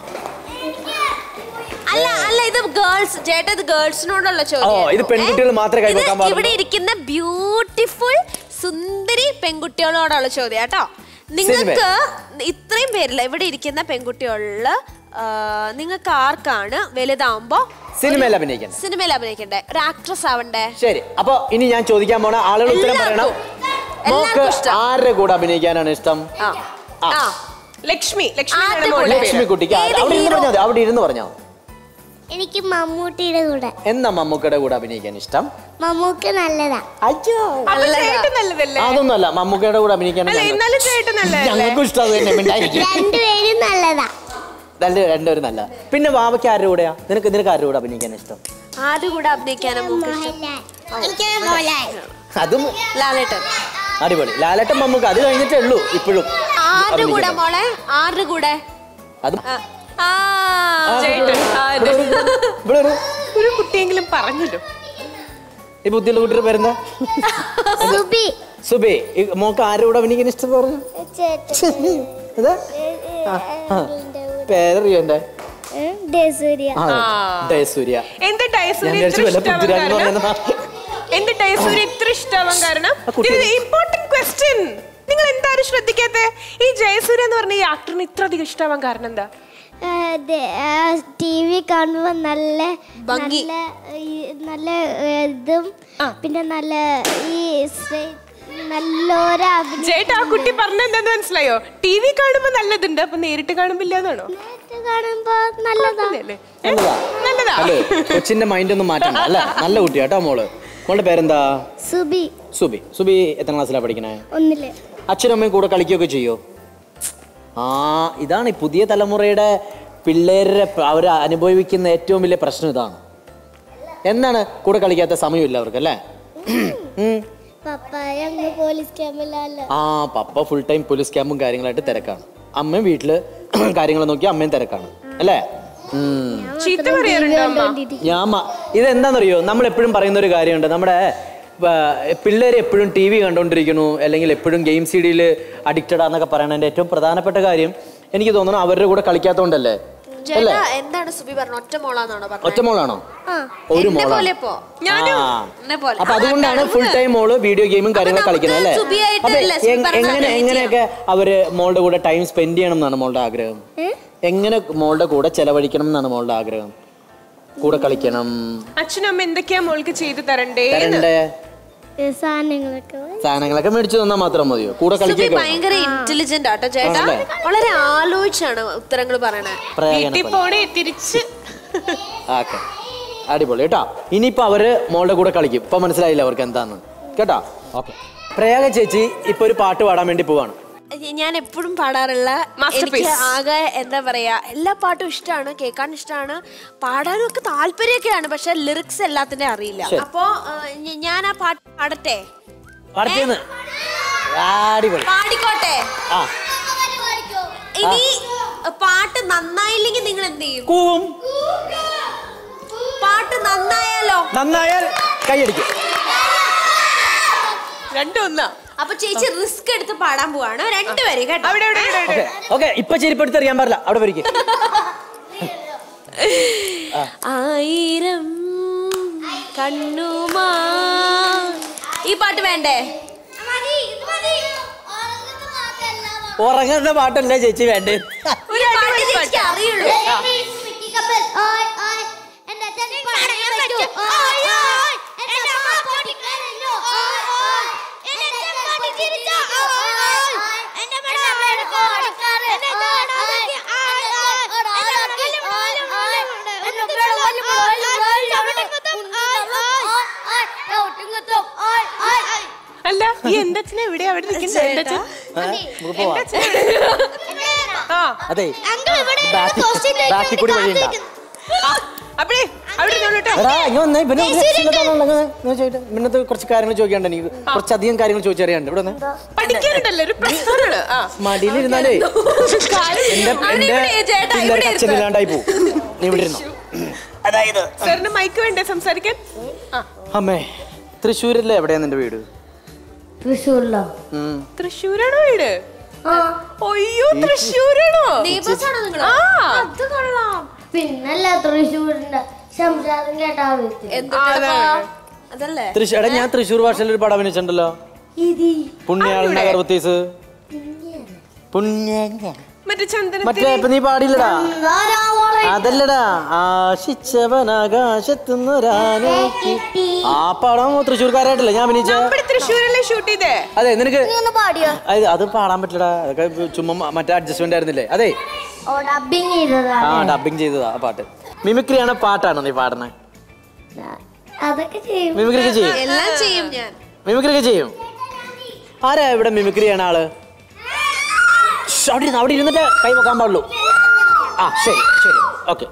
അല്ല അല്ല ഇത് ഗേൾസ് ചേട്ടാ ഇത് ഗേൾസിനോടുള്ള ചോദ്യം ഓ, ഇത് പെൺകുട്ടികൾ മാത്രമേ കൈ വെക്കാൻ പാടുള്ളൂ. ഇവിടെ ഇരിക്കുന്ന ബ്യൂട്ടിഫുൾ സുന്ദരി പെൺകുട്ടികളോടുള്ള ചോദ്യം കേട്ടോ നിങ്ങൾക്ക് ഇത്രയും പേരില്ല ഇവിടെ ഇരിക്കുന്ന പെൺകുട്ടികളില് ആ, നിങ്ങൾക്ക് ആർക്കാണ് വലുതാവുമ്പോ സിനിമയിൽ അഭിനയിക്കാൻ സിനിമയിൽ അഭിനയിക്കണ്ടേ ഒരു ആക്ട്രസ് ആവണ്ടേ ശരി അപ്പൊ ഇനി ഞാൻ ചോദിക്കാൻ പോണ ആളുകൾ ഉത്തരം പറയണം എല്ലാവർക്കും. മോക്ക് എല്ലാവർക്കും ഇഷ്ടം. ആരുടെ കൂടെ അഭിനയിക്കാനാണ് ഇഷ്ടം ആ ആ. ആ ലക്ഷ്മി ലക്ഷ്മി ആരുടെ എന്നാണ് മോളുടെ കൂടെ? പേര്. ലക്ഷ്മി കുട്ടിക്ക് ഏത് അവിടെ ഇരുന്ന് hero? പറഞ്ഞാൽ മതി അവിടെ ഇരുന്ന് പറഞ്ഞാൽ മതി എനിക്ക് മമ്മൂട്ടിയുടെ കൂടെ എന്നാ മമ്മൂക്കയുടെ കൂടെ അഭിനയിക്കാൻ ഇഷ്ടം മമ്മൂക്ക് നല്ലതാ അയ്യോ അപ്പൊ ചേട്ടൻ നല്ലതല്ലേ അതൊന്നുമല്ല മമ്മൂക്കയുടെ കൂടെ അഭിനയിക്കാൻ അല്ല എന്നാലും ചേട്ടൻ നല്ലതല്ലേ ഞങ്ങൾക്കും ഇഷ്ടം അത് തന്നെ മിണ്ടായിരിക്കും രണ്ടുപേരും നല്ലതാ രണ്ട് രണ്ടുപേരും നല്ല പിന്നെ വാവയ്ക്ക് ആരുടെ കൂടെയാ നിനക്ക് നിനക്ക് ആരുടെ കൂടെ അഭിനയിക്കാൻ ഇഷ്ടം ആരുടെ കൂടെ അഭിനയിക്കാനാ മോക്ക് ഇഷ്ടം? മോഹൻലാൽ എനിക്ക് മോഹൻലാൽ അതും ലാലേട്ടൻ അടിപൊളി ലാലട്ടൻ മമ്മൂക്ക അത് കഴിഞ്ഞിട്ടേ ഉള്ളൂ ഇപ്പോഴും ആരുടെ കൂടെ മോളെ ആരുടെ കൂടെ അത് ആ. ആ ചേട്ടൻ ഇവിടെ വരൂ. ഒരു കുട്ടിയെങ്കിലും പറഞ്ഞല്ലോ ഈ ബുദ്ധിയുള്ള കുട്ടിയുടെ പേരെന്താ സുബി സുബേ ഈ മോക്ക് ആരുടെ കൂടെ അഭിനയിക്കാൻ ഇഷ്ടം പറഞ്ഞു ചേട്ടൻ ഇതാ ആ, ആ. പേരറിയോ എന്റെ ഡേസൂര്യ ആ ഡയസൂര്യ എന്ത് ഞാൻ ഡയസൂര്യ വിചാരിച്ചു ഇത്ര വല്ല ഇഷ്ടാവാൻ പൃഥ്വിരാജ് എന്ന് കാരണം പറയുന്ന എന്ത് ഡയസൂര്യ ഇത്ര ഇഷ്ടാവാൻ കാരണം ആ കുട്ടി- ഇത് ഇമ്പോർട്ടന്റ് ക്വസ്റ്റ്യൻ നിങ്ങൾ എന്താരും ശ്രദ്ധിക്കാത്തെ ഈ ജയസൂര്യ എന്ന് പറഞ്ഞ ഈ ആക്ടറിന് ഇത്ര അധികം ഇഷ്ടാവാൻ കാരണം എന്താ ടി വി കാണുമ്പോൾ നല്ല ഭംഗി. നല്ല ഈ നല്ല ഏ, ഇതും പിന്നെ നല്ല ഈ സ്ട്രേ- നല്ലൊരു അഭിനയം ചേട്ടാ ആ കുട്ടി പറഞ്ഞ എന്താന്ന് മനസ്സിലായോ ടി വി കാണുമ്പോ നല്ലതുണ്ട് അപ്പൊ നേരിട്ട് കാണുമ്പോ ഇല്ലാന്നാണോ കാണുമ്പോ നല്ലതാ അല്ലേ നല്ലതാ നല്ലതാ അല്ലേ കൊച്ചിന്റെ മൈൻഡ് ഒന്നും മാറ്റണ്ട അല്ല നല്ല കുട്ടിയാ കേട്ടോ മോള് മോളുടെ പേരെന്താ സുബി സുബി സുബി എത്ര ക്ലാസ്സിലാ പഠിക്കണേ ഒന്നില് അച്ഛനും അമ്മയും കൂടെ കളിക്കുകയൊക്കെ ചെയ്യോ ആ ഇതാണ് ഈ പുതിയ തലമുറയുടെ പിള്ളേരുടെ അവർ അനുഭവിക്കുന്ന ഏറ്റവും വലിയ പ്രശ്നം ഇതാണ് എന്താണ് കൂടെ കളിക്കാത്ത സമയമില്ല അവർക്ക് അല്ലേ ഉം. പപ്പായ അങ്ങ് പോലീസ് ക്യാമ്പിലല്ല ആ പപ്പ ഫുൾ ടൈം പോലീസ് ക്യാമ്പും കാര്യങ്ങളായിട്ട് തിരക്കാണ് അമ്മയും വീട്ടില് കാര്യങ്ങൾ നോക്കി അമ്മയും തിരക്കാണ് അല്ലേ ഉം. ചീത്ത പറയാറുണ്ടോ അമ്മ ഞാൻ മ- ഇതെന്താണെന്നറിയോ നമ്മൾ എപ്പോഴും പറയുന്ന ഒരു കാര്യമുണ്ട് നമ്മുടെ പിള്ളേർ എപ്പോഴും ടി വി കണ്ടുകൊണ്ടിരിക്കുന്നു അല്ലെങ്കിൽ എപ്പോഴും ഗെയിം സി ഡിയിൽ അഡിക്റ്റഡ് ആണെന്നൊക്കെ പറയണതിന്റെ ഏറ്റവും പ്രധാനപ്പെട്ട കാര്യം എനിക്ക് തോന്നുന്നു അവരുടെ കൂടെ കളിക്കാത്തോണ്ടല്ലേ അല്ലേ ചേട്ടാ എന്താണ് സുബി പറഞ്ഞ ഒറ്റ മോളാന്നാണോ പറഞ്ഞത് ഒറ്റ മോളാണോ ഒരു എന്നെ മോളാണ് പോലെ ഇപ്പോ ഞാനും ആ. എന്നെ പോലെ അപ്പൊ അതുകൊണ്ടാണ് ഫുൾ ടൈം മോള് വീഡിയോ ഗെയിമും കാര്യങ്ങളും നമുക്ക് കളിക്കുന്നത് അല്ലേ സുബിയായിട്ട് അപ്പൊ അല്ലേ സുബി എങ്- പറഞ്ഞ എങ്ങനെ പോലെ എങ്ങനെയൊക്കെ അവര് മോളുടെ കൂടെ ടൈം സ്പെൻഡ് ചെയ്യണം എന്നാണ് മോളുടെ ആഗ്രഹം എങ്ങനെ മോളുടെ കൂടെ ചെലവഴിക്കണം എന്നാണ് മോളുടെ ആഗ്രഹം കൂടെ കളിക്കണം അച്ഛനും അമ്മ എന്തൊക്കെയാ മോൾക്ക് ചെയ്തു തരണ്ടേ തരണ്ടേ സാധനങ്ങളൊക്കെ സാധനങ്ങളൊക്കെ മേടിച്ചു തന്നാൽ മാത്രം മതിയോ കൂടെ സുബി കളിക്കൊക്കെ ഭയങ്കര ഇന്റലിജന്റ് ആട്ടോ ചേട്ടാ ആണല്ലേ? വളരെ ആലോചിച്ചാണ് ഉത്തരങ്ങൾ പറയണേ വീട്ടിൽ പോണേ തിരിച്ച് ഓക്കെ അടിപൊളി കേട്ടോ ഇനിയിപ്പോ അവര് മോളുടെ കൂടെ കളിക്കും ഇപ്പൊ മനസ്സിലായില്ല അവർക്ക് എന്താന്ന് കേട്ടോ ഓക്കെ പ്രയാഗ ചേച്ചി ഇപ്പൊ ഒരു പാട്ട് പാടാൻ വേണ്ടി പോവാണ് ഞാൻ എപ്പോഴും പാടാറുള്ള Masterpiece. എനിക്ക് ആകെ എന്താ പറയാ എല്ലാ പാട്ടും ഇഷ്ടമാണ് കേൾക്കാൻ ഇഷ്ടമാണ് പാടാനും ഒക്കെ താല്പര്യമൊക്കെയാണ് പക്ഷെ ലിറിക്സ് എല്ലാത്തിന്റെ അറിയില്ല ശരി. അപ്പോ ആ, ഞ- ഞാൻ ആ പാട്ട് പാടട്ടെ പാടത്തേന്ന് അടിപൊളി പാടിക്കോട്ടെ ആ ഇനി പാട്ട് നന്നായില്ലെങ്കിൽ നിങ്ങൾ എന്ത് ചെയ്യും കൂവും പാട്ട് നന്നായാലോ നന്നായാൽ കൈയടിക്കും രണ്ടും ഒന്നാ അപ്പൊ ചേച്ചി റിസ്ക് എടുത്ത് പാടാൻ പോവാണ് രണ്ടുപേരും കേട്ടോ അവിടെ അവിടെ അവിടെ, അവിടെ ഓക്കെ ഓക്കെ ഇപ്പൊ ചെരിപ്പെടുത്ത് അറിയാൻ പാടില്ല അവിടെ വരിക ആയിരം കണ്ണുമാ ഈ പാട്ട് വേണ്ടേ ഉറങ്ങുന്ന പാട്ടല്ല ചേച്ചി വേണ്ടേ ഈ പാട്ട് ചേച്ചിക്ക് അറിയുള്ളൂ അല്ല ഈ എന്റെ അച്ഛനെ എവിടെ അവിടെ ഇരിക്കുന്നത് എന്റെ അച്ഛൻ നമുക്ക് പോവാം ആ അതെ ബാക്കി ബാക്കി കൂടി വഴിയുണ്ടാ അപ്പഴേ അവിടെ ഇരുന്നോളൂ കേട്ടോ എടാ ഇങ്ങ വന്നേ പിന്നെ ഇന്നത്തെ കുറച്ച് കാര്യങ്ങൾ ചോദിക്കാണ്ട് എനിക്ക് കുറച്ചധികം കാര്യങ്ങൾ ചോദിച്ചറിയാണ്ട് ഇവിടെ വന്നേ പഠിക്കാനുണ്ടല്ലോ ഒരു പ്ലസ് വൺ ആണ് ആ മടിയിലിരുന്നാലേ എന്റെ അവിടെ എന്റെ ഇവിടെ ചേട്ടാ, ഇവിടെ പിള്ളേർക്ക് ഇരുന്നോ. അച്ഛനില്ലാണ്ടായി പോവും നീ ഇവിടെ ഇരുന്നോ അതായത് സാറിന് മൈക്ക് വേണ്ടേ സംസാരിക്കാൻ ആ അമ്മേ തൃശ്ശൂരിലെ എവിടെയാ നിന്റെ വീട് തൃശ്ശൂരിലോ ഉം. തൃശ്ശൂരാണോ വീട് അയ്യോ തൃശ്ശൂരാണോ നെയ്ബേഴ്സ് ആണോ നിങ്ങൾ ആ. അത് കൊള്ളാം പിന്നല്ല തൃശ്ശൂരിന്റെ സംസാരം കേട്ടാ വിളിച്ചത് എന്ത് ആ, അതെ. അതല്ലേ തൃശ്ശൂർ എടാ ഞാൻ തൃശ്ശൂർ ഭാഷയിൽ ഒരു പടം അഭിനയിച്ചിട്ടുണ്ടല്ലോ ഇത് പുണ്യാളന്റെ ഗർഭത്തീസ് പുണ്യ മറ്റേ ചന്ദന മറ്റേ ഇപ്പൊ നീ പാടില്ലടാ അതല്ലടാ ആശിച്ചവനാകാശത്തുന്നൊരാനോക്കി ആ പടം തൃശ്ശൂർക്കാരായിട്ടല്ലേ ഞാൻ അഭിനയിച്ച നമ്മുടെ തൃശ്ശൂരല്ലേ ഷൂട്ട് ചെയ്തേ അതെ നിനക്ക് ഒന്ന് പാടിയോ അത് അത് പാടാൻ പറ്റില്ലടാ അതൊക്കെ ചുമ്മാ മ- മറ്റേ അഡ്ജസ്റ്റ്മെന്റ് ആയിരുന്നില്ലേ അതെ ഓ ഡബിങ് ചെയ്തതാ ആ ഡബിങ് ചെയ്തതാ ആ പാട്ട് മിമിക്രിയാണ് പാട്ടാണോ നീ പാടണേ അതൊക്കെ ചെയ്യും മിമിക്രി ഒക്കെ ചെയ്യും എല്ലാം ചെയ്യും ഞാൻ മിമിക്രി ഒക്കെ ചെയ്യും ആരാ ഇവിടെ മിമിക്രി ചെയ്യണ ആള് ശ്ശ്, അവിടെ ഇരുന്ന് അവിടെ ഇരുന്നിട്ട് കൈ വെക്കാൻ പാടുള്ളൂ ആ ശരി ശരി ഓക്കെ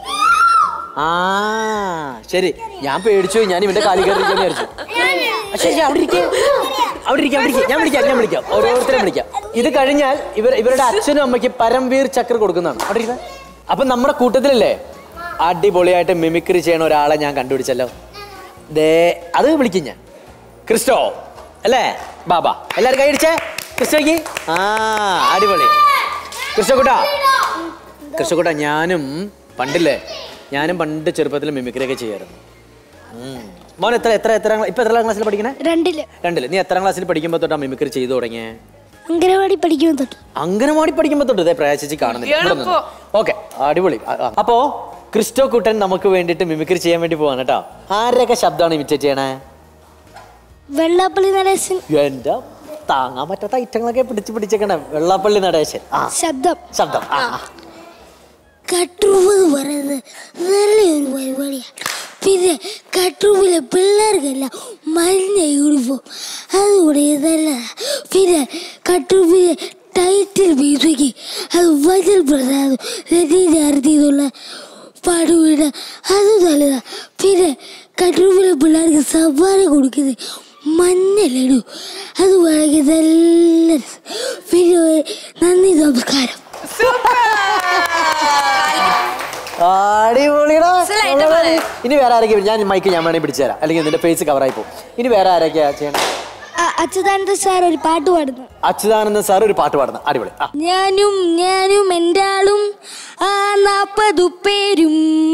ആ ശരി ഞാൻ പേടിച്ചു പോയി. ഞാൻ ഇവന്റെ കാലി കയറിയിരിക്കുന്നു വിചാരിച്ചു ആ, ശരി ശരി, അവിടെ ഇരിക്കേ അവിടെ ഇരിക്കാം അവിടെ ഇരിക്കാം ഞാൻ വിളിക്കാം ഞാൻ വിളിക്കാം ഓരോരുത്തരെയും വിളിക്കാം ഇത് കഴിഞ്ഞാൽ ഇവർ ഇവരുടെ അച്ഛനും അമ്മയ്ക്ക് പരംവീർ ചക്ര കൊടുക്കുന്നതാണ് അവിടെ ഇരിക്കാം അപ്പൊ നമ്മുടെ കൂട്ടത്തിലല്ലേ അടിപൊളിയായിട്ട് മിമിക്രി ചെയ്യണ ഒരാളെ ഞാൻ കണ്ടുപിടിച്ചല്ലോ ദേ അത് വിളിക്കും ഞാൻ ക്രിസ്റ്റോ അല്ലേ ബാബാ എല്ലാരും കൈയടിച്ചേ ക്രിസ്റ്റോയ്ക്ക് ആ അടിപൊളി ക്രിസ്റ്റോ കൂട്ടാ ക്രിസ്റ്റോ കൂട്ടാ ഞാനും പണ്ടില്ലേ ഞാനും പണ്ട് ചെറുപ്പത്തിൽ മിമിക്രി ഒക്കെ ചെയ്യായിരുന്നു ഉം. മോൻ എത്ര എത്ര എത്ര ഇപ്പൊ എത്ര ക്ലാസ്സിൽ പഠിക്കണേ രണ്ടില് രണ്ടില് നീ എത്രാം ക്ലാസ്സിൽ പഠിക്കുമ്പോ തൊട്ടാ മിമിക്രി ചെയ്തു തുടങ്ങിയേ അങ്കനവാടി പഠിക്കുമ്പോൾ തൊട്ട് അംഗനവാടി പഠിക്കുമ്പോ തൊട്ട് ഇതേ പ്രയാസിച്ച് കാണുന്നില്ല ഓക്കെ അടിപൊളി ആ, ആ. അപ്പോ ക്രിസ്റ്റോ കുട്ടൻ നമുക്ക് വേണ്ടിയിട്ട് മിമിക്രി ചെയ്യാൻ വേണ്ടി പോവാണ് കേട്ടോ ആരുടെയൊക്കെ ശബ്ദമാണ് ഇമിറ്റേറ്റ് ചെയ്യണേ വെള്ളാപ്പള്ളി നടേശൻ എന്റെ താങ്ങാൻ പറ്റാത്ത ഐറ്റങ്ങളൊക്കെ പിടിച്ച് പിടിച്ചേക്കണേ വെള്ളാപ്പള്ളി നടേശൻ ആ ശബ്ദം ശബ്ദം ആ ആ. കട്ട്റൂം എന്ന് പറയുന്നത് നല്ലൊരു പരിപാടിയാണ് പിന്നെ കട്ട്റൂമിലെ പിള്ളേർക്കെല്ലാം മഞ്ഞ യൂണിഫോം അതുകൂടെ ഇതല്ല പിന്നെ കട്ട്റൂമിലെ ടൈറ്റിൽ മ്യൂസിക് അത് വജൽ പ്രസാദും രജീജാർത്തിന്നുള്ള പാടുവീട് അത് നല്ലതാ പിന്നെ കട്ട്റൂമിലെ പിള്ളേർക്ക് സമ്മാനം കൊടുക്കുന്നത് മഞ്ഞ ലഡു അത് വളരെ നല്ല രസം. പിന്നെ നന്ദി നമസ്കാരം അടിപൊളിടാ മനസ്സിലായിട്ട് കൊള്ളാം. പോലെ. ഇനി വേറെ ആരൊക്കെ ഞാൻ മൈക്ക് ഞാൻ വേണമെങ്കിൽ പിടിച്ചു തരാം അല്ലെങ്കിൽ നിന്റെ ഫേസ് കവറായി പോകും ഇനി വേറെ ആരൊക്കെയാ ചെയ്യണം അച്യുതാനന്ദ സാർ ഒരു പാട്ട് പാടുന്നു അച്യുതാനന്ദ സാർ ഒരു പാട്ട് പാടുന്നത് അടിപൊളി ആ ഞാനും ഞാനും എൻ്റെ ആളും ആ നാപ്പതു പേരും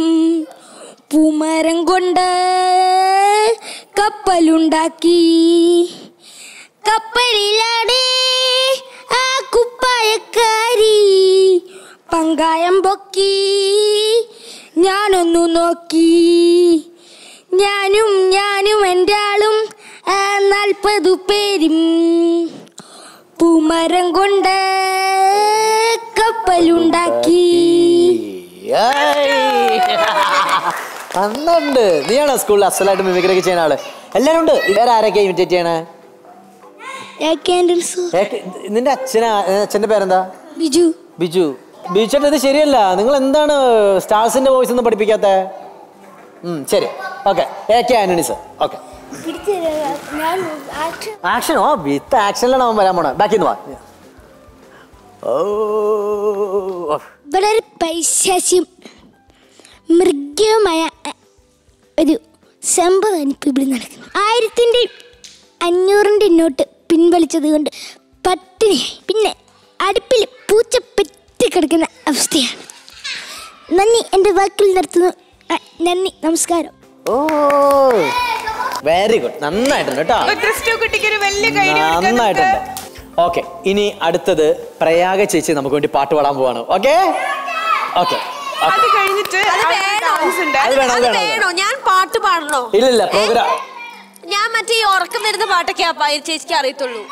പൂമരം കൊണ്ട് കപ്പലുണ്ടാക്കി കപ്പലിലാണ് ആ കുപ്പായക്കാരി പങ്കായം പൊക്കി ഞാനൊന്നു നോക്കി ഞാനും ഞാനും എൻ്റെ ആളും ആ നാൽപ്പതു പേരും പൂമരം കൊണ്ട് കപ്പലുണ്ടാക്കി അന്നുണ്ട് നീയാണോ സ്കൂളിൽ അസലായിട്ട് മിമിക്രൊക്കെ ചെയ്യുന്ന ആള് എല്ലാരും ഉണ്ട് വേറെ ആരൊക്കെയാ ഇമിറ്റേറ്റ് ചെയ്യണേ ഏക്ക് നിന്റെ അച്ഛനാ ഏ, അച്ഛന്റെ പേരെന്താ ബിജു ബിജു ബിജു ചേട്ടാ ഇത് ശരിയല്ല നിങ്ങൾ എന്താണ് സ്റ്റാർസിന്റെ വോയിസ് ഒന്നും പഠിപ്പിക്കാത്ത ഉം, ശരി okay A K Antony sir okay action ഓ വിത്ത് ആക്ഷനിലാണ് അവൻ വരാൻ പോണേ ബാക്കി വാ ഓ ഇവിടെ ഒരു പൈശാസ്യം മൃഗീയമായ അ- ഒരു സംഭവം എനിക്ക് ഇവിടെ നടക്കുന്നു ആയിരത്തിൻ്റെ അഞ്ഞൂറിൻ്റെ നോട്ട് പിൻവലിച്ചത് കൊണ്ട് പട്ടിണി പിന്നെ അടുപ്പിൽ പൂച്ച പെറ്റി കിടക്കുന്ന അവസ്ഥയാണ് നന്ദി എൻ്റെ വാക്കിൽ നിർത്തുന്നു അ, നന്ദി നമസ്കാരം ഓ വെരി ഗുഡ് നന്നായിട്ടുണ്ട് കേട്ടോ അപ്പൊ ക്രിസ്റ്റു കുട്ടിക്ക് ഒരു വലിയ കൈഡി നന്നായിട്ടുണ്ട് ഓക്കെ ഇനി അടുത്തത് പ്രയാഗ ചേച്ചി നമുക്ക് വേണ്ടി പാട്ട് പാടാൻ പോവാണ് ഓക്കെ ഓക്കെ അത് കഴിഞ്ഞിട്ട് ഡാൻസ് ഉണ്ട് അത് വേണം അത് അത് വേണം വേണോ ഞാൻ പാട്ട് പാടണോ ഇല്ലില്ല പ്രോഗ്രാം ഞാൻ മറ്റേ ഈ ഉറക്കം വരുന്ന പാട്ടൊക്കെ ആ ചേച്ചിക്ക് അറിയത്തുള്ളൂ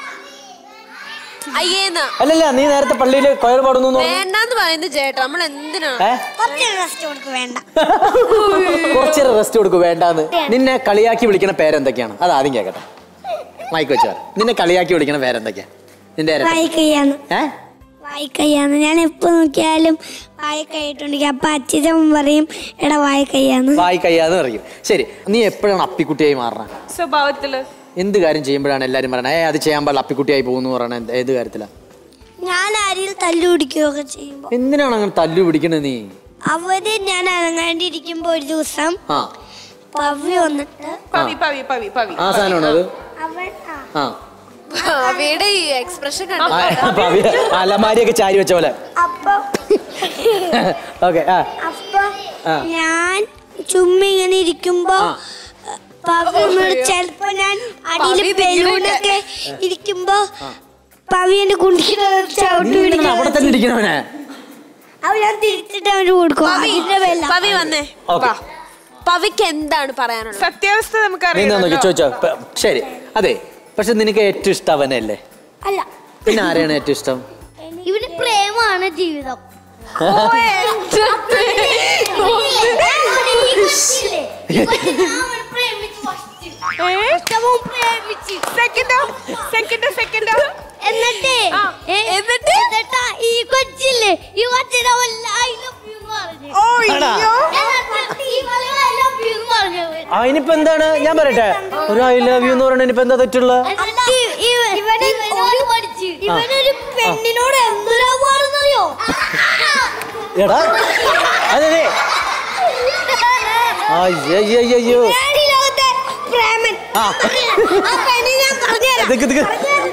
അയ്യേന്ന് അല്ലല്ല നീ നേരത്തെ പള്ളിയിൽ കൊയർ പാടുന്നു എന്ന് പറഞ്ഞു. വേണ്ടാന്ന് പറയുന്നത് ചേട്ടാ നമ്മൾ എന്തിനാ ഏ വേണ്ട കുറച്ചേരം റെസ്റ്റ് കൊടുക്കും വേണ്ടാന്ന് നിന്നെ കളിയാക്കി വിളിക്കണ പേരെന്തൊക്കെയാണ് അത് ആദ്യം കേക്കട്ടെ മൈക്ക് വെച്ചു നിന്നെ കളിയാക്കി വിളിക്കണ പേരെന്തൊക്കെയാ നിന്റെ ഇരട്ട- വായിക്കയ്യാന്ന് ഏ വായിക്കയ്യാന്ന് ഞാൻ എപ്പോ നോക്കിയാലും വായിക്കയിട്ടുണ്ടെങ്കിൽ അപ്പൊ അച്ഛൻ പറയും എടാ വായിക്കയ്യാന്ന് വായി കയ്യാന്ന് പറയും ശരി നീ എപ്പോഴാണ് അപ്പിക്കുട്ടിയായി മാറണ സ്വഭാവത്തില് എന്ത് കാര്യം ചെയ്യുമ്പോഴാണ് എല്ലാരും പറയണത് ഏ അത് ചെയ്യാൻ പാടില്ല അപ്പിക്കുട്ടിയായി പോകുന്നു പറയണ ഏത് കാര്യത്തിലാ ഞാൻ ആരെയും തല്ലു പിടിക്കുകയൊക്കെ ചെയ്യുമ്പോ എന്തിനാണ് അങ്ങനെ തല്ലു പിടിക്കണത് നീ അവര് ഞാൻ അനങ്ങാണ്ടിരിക്കുമ്പോ ഒരു ദിവസം ആ പവി വന്നിട്ട് പവി പവി പവി പവി ആ സാധനമാണോ അത് അവൻ ആ, ആ അവയുടെ ഈ എക്സ്പ്രഷൻ ആ, അപ്പൊ അവര് അലമാരിയൊക്കെ ചാരി വെച്ച പോലെ അപ്പൊ ഓക്കെ ആ അപ്പൊ ആ. ഞാൻ ചുമ്മാ ഇങ്ങനെ ഇരിക്കുമ്പോ പവി എന്നോട് ചെലപ്പോ ഞാൻ അടിയിൽ ബലൂണൊക്കെ ഇരിക്കുമ്പോ പവി എന്റെ കുണ്ടിക്ക് ചവിട്ടി നീ പിടിക്കും അവിടെ തന്നെ ഇരിക്കണവനെ അപ്പൊ ഞാൻ തിരിച്ചിട്ട് അവന് കൊടുക്കും അതിന്റെ വില പവി വന്നേ ഓക്കെ പവിക്ക് എന്താണ് പറയാനുള്ളത് സത്യാവസ്ഥ നീ നമുക്കറിയാം നോക്കി ചോദിച്ചോ പ- ശരി അതെ പക്ഷെ നിനക്ക് ഏറ്റവും ഇഷ്ടം അവനല്ലേ അല്ല പിന്നെ ആരെയാണ് ഏറ്റവും ഇഷ്ടം ഇവന് പ്രേമാണ് ജീവിതം സെക്കൻഡോ സെക്കൻഡോ സെക്കൻഡോ എന്നിട്ട് ആ. ഏ, എന്നിട്ട് എന്നിട്ടാ ഈ കൊച്ചില്ലേ ഈ കൊച്ചിനെ ഐ ലവ് യു പറഞ്ഞു ഓ ആടാ. അയ്യോ എന്നിട്ട് ഈ മലയാളം ഐ ലവ് യു പറഞ്ഞു ആ ഇനിയിപ്പോ എന്താണ് ഞാൻ പറയട്ടെ ഒരു ഐ ലവ് യു എന്ന് പറയണ ഇനിയിപ്പോ എന്താ തെറ്റുള്ള ഇവനൊരു പെണ്ണിനോട് എന്തൊരാ പാടുന്നറിയോ എടാ അതെ അയ്യോ ഞാൻ ഈ ലോകത്തെ പ്രേമൻ ആ. ആ പെണ്ണിനെ ഞാൻ പറഞ്ഞുതരാം ഇതൊക്കെ ഇതൊക്കെ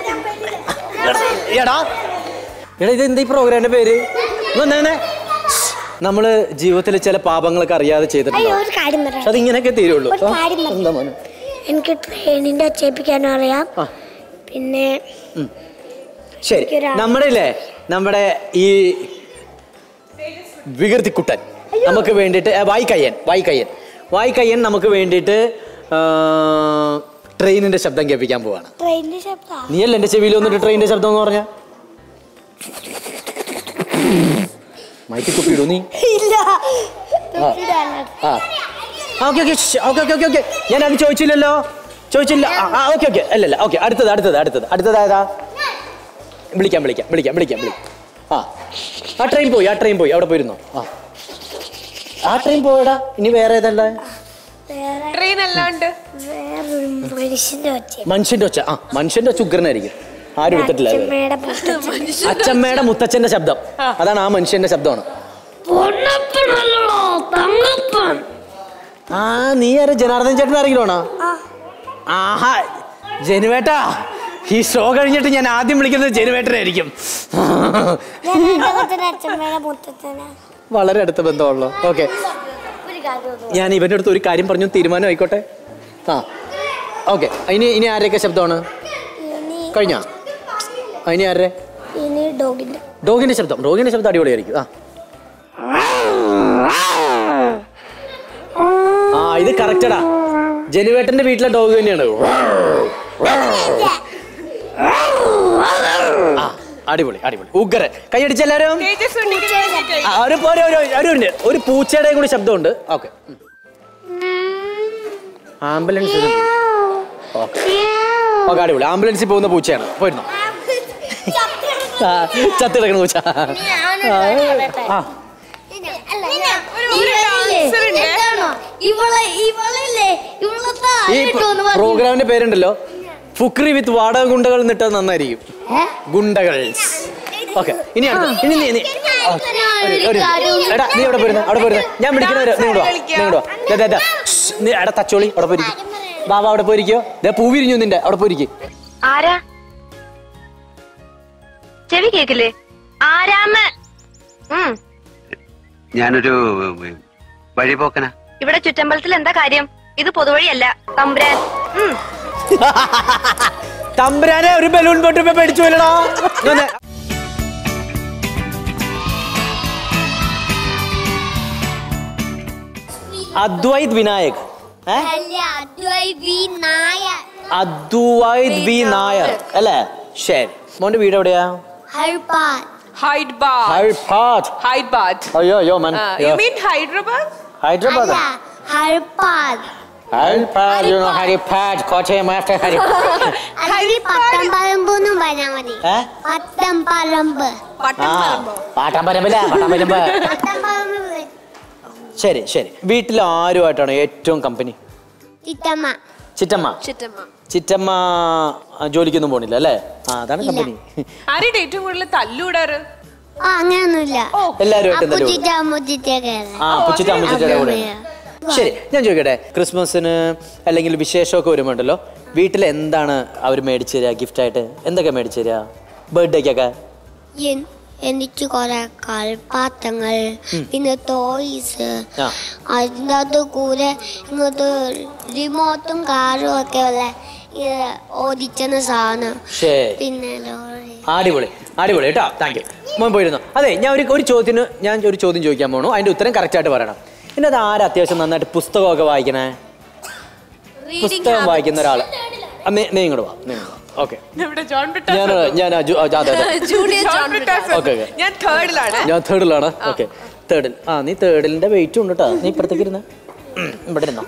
എടാ എടാ ഇത് എന്താ ഈ പ്രോഗ്രാമിന്റെ പേര് വന്നേ നമ്മള് ജീവിതത്തിൽ ചില പാപങ്ങളൊക്കെ അറിയാതെ അയ്യോ ചെയ്തിട്ടുണ്ട് ഒരു കാര്യം പറയാം പക്ഷെ അതിങ്ങനെയൊക്കെ തീരുള്ളൂ ഒരു കാര്യം പറയാം. എന്താ മോനെ എനിക്ക് ട്രെയിനിന്റെ ഒച്ചയിപ്പിക്കാനും അറിയാം ആ. പിന്നെ ശരി എനിക്കൊരാ- നമ്മുടെ ഇല്ലേ നമ്മുടെ ഈ വികൃതിക്കുട്ടൻ നമുക്ക് വേണ്ടിയിട്ട് ഏ, വായിക്കയ്യൻ വായിക്കയ്യൻ വായിക്കയ്യൻ നമുക്ക് വേണ്ടിയിട്ട് ആ, ട്രെയിനിന്റെ ശബ്ദം കേൾപ്പിക്കാൻ പോവാണ് ട്രെയിനിന്റെ ശബ്ദം നീയല്ല എന്റെ ചെവിയിൽ വന്നിട്ട് ട്രെയിനിന്റെ ശബ്ദം എന്ന് പറഞ്ഞ മൈക്ക് തുപ്പിയിടൂ നീ ഇല്ല ആ okay okay okay okay okay okay ഞാൻ അത് ചോദിച്ചില്ലല്ലോ ചോദിച്ചില്ല ആ ഓക്കെ ഓക്കെ അല്ലല്ല ഓക്കെ അടുത്തത് അടുത്തത് അടുത്തത് അടുത്തത് ഏതാ വിളിക്കാം വിളിക്കാം വിളിക്കാം വിളിക്കാം വിളിക്കാം ആ ആ ട്രെയിൻ പോയി ആ ട്രെയിൻ പോയി അവിടെ പോയിരുന്നോ ആ ആ ട്രെയിൻ പോയടാ ഇനി വേറെ ഏതല്ല വേറെ ട്രെയിൻ അല്ലാണ്ട് വേറൊരു മനുഷ്യന്റെ ഒച്ച മനുഷ്യന്റെ ഒച്ച ആ മനുഷ്യന്റെ ഒച്ച ഉഗ്രനായിരിക്കും ആരും എടുത്തിട്ടില്ല അത്. അച്ഛമ്മയുടെ പുസ്തകം അച്ചമ്മയുടെ മുത്തച്ഛന്റെ ശബ്ദം അതാണ് ആ മനുഷ്യന്റെ ശബ്ദമാണ് പൊന്നപ്പനല്ലോ തങ്കപ്പൻ ആ നീ ആരാ ജനാർദ്ദൻ ചേട്ടൻ ആരെങ്കിലും ആണോ ആഹാ ജനുവേട്ടാ ഈ ഷോ കഴിഞ്ഞിട്ട് ഞാൻ ആദ്യം വിളിക്കുന്നത് ജനുവേട്ടനായിരിക്കും അച്ഛമ്മയുടെ മുത്തച്ഛനാ വളരെ അടുത്ത ബന്ധമുള്ളൂ ഓക്കെ ഒരു കാര്യം ഞാൻ ഇവന്റെ അടുത്ത് ഒരു കാര്യം പറഞ്ഞു തീരുമാനം ആയിക്കോട്ടെ ആ ഓക്കെ ഇനി ഇനി ആരെയൊക്കെ ശബ്ദമാണ് ഇനി കഴിഞ്ഞോ ആ, ഇനി ആരുടെ ഇനി ഡോഗിന്റെ ഡോഗിന്റെ ശബ്ദം ഡോഗിന്റെ ശബ്ദം അടിപൊളിയായിരിക്കും ആ ആ ഇത് കറക്റ്റടാ ജനുവേട്ടന്റെ വീട്ടിലെ ഡോഗ് തന്നെയാണ് ആ അടിപൊളി അടിപൊളി ഉഗ്രൻ കൈയടിച്ച എല്ലാരും തേജസ് ഉണ്ടെങ്കിൽ ആ, ഒരു ഒരു ഒരു ഒരു മിനിറ്റ്. ഒരു പൂച്ചയുടെയും കൂടി ശബ്ദമുണ്ട് ഓക്കെ ആംബുലൻസ് ഓക്കെ ഓക്കെ അടിപൊളി ആംബുലൻസിൽ പോകുന്ന പൂച്ചയാണ് പോയിരുന്നു ആ, ചത്തിടക്കണ പൂച്ച ആ ഒരു dancer ഉണ്ട്. ഇവളെ ഇവളല്ലേ ഇവളെ ഈ പ്രോഗ്രാമിന്റെ പേരുണ്ടല്ലോ ഫുക്രി വിത്ത് വാടക ഗുണ്ടകൾ എന്നിട്ടത് നന്നായിരിക്കും ഗുണ്ടകൾ ഓക്കെ ഇനി അടുത്ത ഇനി നീ നീ ആ, ഒരു- ഒരു- എടാ നീ അവിടെ പോരുന്ന അവിടെ പോരുന്ന ഞാൻ വിളിക്കുന്നവര് നിങ്ങോട്ട് വാ നിങ്ങോട്ട് വാ ദേ, ദേ, ദേ. ശ്ശ്, നീ എടാ തച്ചോളി അവിടെ പോയിരിക്കും വാ വാ അവിടെ പോയിരിക്കോ ദേ പൂവിരിഞ്ഞു നിന്റെ അവിടെ പോയിരിക്കും ആരാ ചെവി കേക്കില്ലേ ആരാന്ന് ഉം ഞാനൊരു ഉം, വഴിപോക്കനാ ഇവിടെ ചുറ്റമ്പലത്തിൽ എന്താ കാര്യം ഇത് പൊതുവഴിയല്ല തമ്പുരാൻ ഉം തമ്പുരാനെ ഒരു ബലൂൺ പൊട്ടി ഇപ്പൊ പേടിച്ചു പോലടാ അദ്വൈത് വിനായക് ഏ അദ്വൈത് വി നായർ അല്ലേ ശരി മോന്റെ വീട് എവിടെയാ ഹൈഡ് ബാദ് ഹൈദരാബാദ് ഹൈഡ് ബാദ് അയ്യോ അയ്യോ man you mean Hyderabad Hyderabad Hyderabad you know Haripad Kottayam after Haripad പത്തമ്പറമ്പെന്നും പറഞ്ഞാൽ മതി ഏ പത്തമ്പറമ്പ് ആ പാട്ടാൻ പരമ്പില്ല പാട്ടാൻ പരമ്പ് പത്തമ്പറമ്പ് ശരി ശരി വീട്ടിൽ ആരുമായിട്ടാണ് ഏറ്റവും കമ്പനി ചിറ്റമ്മ ചിറ്റമ്മ ചിറ്റമ്മ ചിറ്റമ്മ ആ, ജോലിക്കൊന്നും പോണില്ല അല്ലേ ആ അതാണ് കമ്പനി ആരുടെ ഏറ്റവും കൂടുതൽ തല്ലൂടാറ് ആ അങ്ങനെയൊന്നുമില്ല എല്ലാവരുമായിട്ടും തന്നെ അപ്പുച്ചിറ്റ അമ്മുച്ചിറ്റൊക്കെ ആ പുച്ചിറ്റ അമ്മച്ചിറ്റയുടെ കൂടെ ശരി ഞാൻ ചോദിക്കട്ടെ ക്രിസ്മസിന് അല്ലെങ്കിൽ വിശേഷമൊക്കെ വരുമ്പോണ്ടല്ലോ വീട്ടിൽ എന്താണ് അവർ മേടിച്ചു തരിക ഗിഫ്റ്റായിട്ട് എന്തൊക്കെ മേടിച്ചു തരിക ബർത്ത്ഡേക്കൊക്കെ എനിക്ക് കുറെ കളിപ്പാട്ടങ്ങൾ പിന്നെ ടോയ്സ് ആ. അതിൻ്റെ അകത്ത് കൂടെ ഇങ്ങോട്ട് റിമോട്ടും കാറും ഒക്കെ ഉള്ള ഇത് ഓടിച്ചെന്ന സാധനം ശരി പിന്നെ ലോറി അടിപൊളി അടിപൊളി കേട്ടോ താങ്ക് യു മോൻ പോയിരുന്നു അതെ ഞാൻ ഒരു ഒരു ചോദ്യത്തിന് ഞാൻ ഒരു ചോദ്യം ചോദിക്കാൻ പോണു അതിന്റെ ഉത്തരം കറക്റ്റ് ആയിട്ട് പറയണം പിന്നെ അത് ആരാ അത്യാവശ്യം നന്നായിട്ട് പുസ്തകമൊക്കെ വായിക്കണേ പുസ്തകം വായിക്കുന്ന ഒരാൾ നീ നീ ഇങ്ങോട്ട് വാ നീ ഇങ്ങോട്ട് വാ ഓക്കെ ഇവിടെ ജോൺ ഞാൻ ഞാൻ ആ, ജു- ആ, അതെ അതെ Julian John John Brittas. Okay, okay. ഞാൻ തേർഡിലാണ് ഞാൻ തേർഡിലാണ് ഓക്കെ തേർഡിൽ ആ നീ തേർഡിലിന്റെ വെയിറ്റ് ഉണ്ട് കേട്ടോ നീ ഇപ്പഴത്തേക്ക് ഇരുന്ന ഇവിടെ ഇരുന്നോ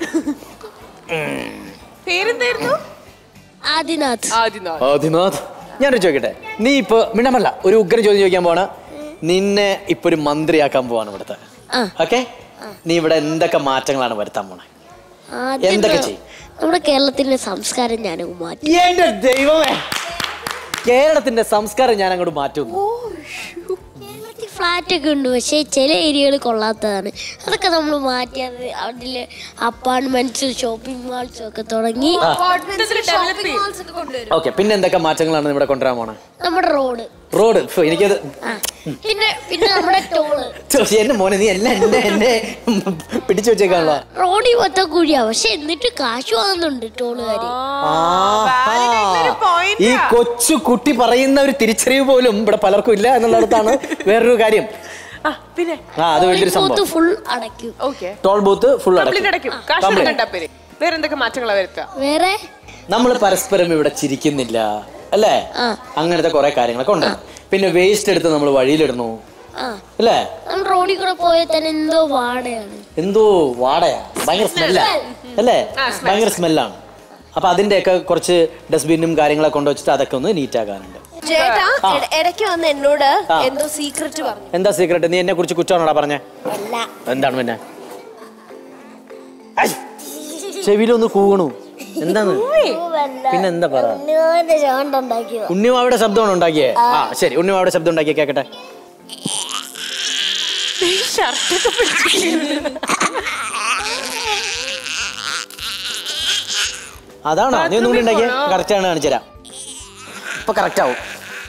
പേരെന്തായിരുന്നു ആദിനാഥ് ആദിനാഥ് ആദിനാഥ് ഞാനൊരു ചോദിക്കട്ടെ നീ ഇപ്പൊ മിണ്ടമല്ല ഒരു ഉഗ്ര ചോദ്യം ചോദിക്കാൻ പോവാണ് നിന്നെ ഇപ്പൊ ഒരു മന്ത്രിയാക്കാൻ പോവാണ് ഇവിടുത്തെ ഓക്കെ നീ ഇവിടെ എന്തൊക്കെ മാറ്റങ്ങളാണ് വരുത്താൻ പോണേ എന്തൊക്കെ ചെയ്യും നമ്മുടെ കേരളത്തിന്റെ സംസ്കാരം ഞാൻ മാറ്റി എന്റെ ദൈവമേ കേരളത്തിന്റെ സംസ്കാരം ഞാൻ അങ്ങോട്ട് മാറ്റുന്നു ഫ്ലാറ്റ് ഒക്കെ ഉണ്ട് പക്ഷേ ചില ഏരിയകൾ കൊള്ളാത്തതാണ് അതൊക്കെ നമ്മൾ മാറ്റിയത് അതിൽ അപ്പാർട്ട്മെന്റ്സ് ഷോപ്പിംഗ് മാൾസും ഒക്കെ തുടങ്ങി ഡെവലപ്പ് ചെയ്യും ഓക്കെ പിന്നെ എന്തൊക്കെ മാറ്റങ്ങളാണ് ഇവിടെ കൊണ്ടുവരാൻ പോണേ നമ്മുടെ റോഡ് റോഡ് ഫു, എനിക്കത് ആ പിന്നെ പിന്നെ നമ്മുടെ ടോള് ഛെ, എന്റെ മോനെ നീ എല്ലാം എന്നെ എന്നെ പിടിച്ചു വെച്ചേക്കാണല്ലോ റോഡിൽ മൊത്തം കൂടിയാ പക്ഷെ എന്നിട്ട് കാശ് വാങ്ങുന്നുണ്ട് ടോളുകാര് valid ആയിട്ടുള്ളൊരു point ഈ ആ. കൊച്ചു കുട്ടി പറയുന്ന ഒരു തിരിച്ചറിവ് പോലും ഇവിടെ പലർക്കും ഇല്ല എന്നുള്ളിടത്താണ് വേറൊരു കാര്യം ആ പിന്നെ ആ അത് വലിയൊരു സംഭവം ഫുൾ അടയ്ക്കും okay toll booth full complete അടയ്ക്കും കാശ് കണ്ടാ പേര് വേറെന്തൊക്കെ മാറ്റങ്ങളാ വരുത്തുക വേറെ നമ്മൾ പരസ്പരം ഇവിടെ ചിരിക്കുന്നില്ല അല്ലേ ആ. അങ്ങനത്തെ കുറെ കാര്യങ്ങളൊക്കെ ഉണ്ട് പിന്നെ വേസ്റ്റ് എടുത്ത് നമ്മൾ വഴിയിലിടുന്നു ആ അല്ലേ നമ്മൾ റോഡിൽ കൂടെ പോയാൽ തന്നെ എന്തോ വാടയാണ് എന്തോ വാടയാ ഭയങ്കര സ്മെല്ലാ അല്ലേ ഭയങ്കര സ്മെല്ലാണ് അപ്പൊ അതിന്റെയൊക്കെ കുറച്ച് ഡസ്റ്റ്ബിന്നും കാര്യങ്ങളൊക്കെ കൊണ്ടുവച്ചിട്ട് അതൊക്കെ ഒന്ന് നീറ്റ് ആക്കാനുണ്ട് ചേട്ടാ ഇട- ഇടയ്ക്ക് വന്ന് എന്നോട് എന്തോ സീക്രട്ട് പറഞ്ഞു എന്താ സീക്രട്ട് നീ എന്നെ കുറിച്ച് കുറ്റമാണോടാ പറഞ്ഞേ എന്താണ് പിന്നെ ഐ, ചെവിയിലൊന്ന് കൂവണു എന്താണ് പിന്നെ എന്താ പറ ഉണ്ടാക്കിയത് ഉണ്ണിമാവിടെ ശബ്ദമാണ് ഉണ്ടാക്കിയേ ആ ശരി ഉണ്ണിമാവിടെ ശബ്ദം ഉണ്ടാക്കിയ കേക്കട്ടെ അതാണോ നീ ഒന്നും കൂടി ഉണ്ടാക്കിയ കറക്റ്റ് ആണ് കാണിച്ചു തരാം ഇപ്പൊ കറക്റ്റ് ആവും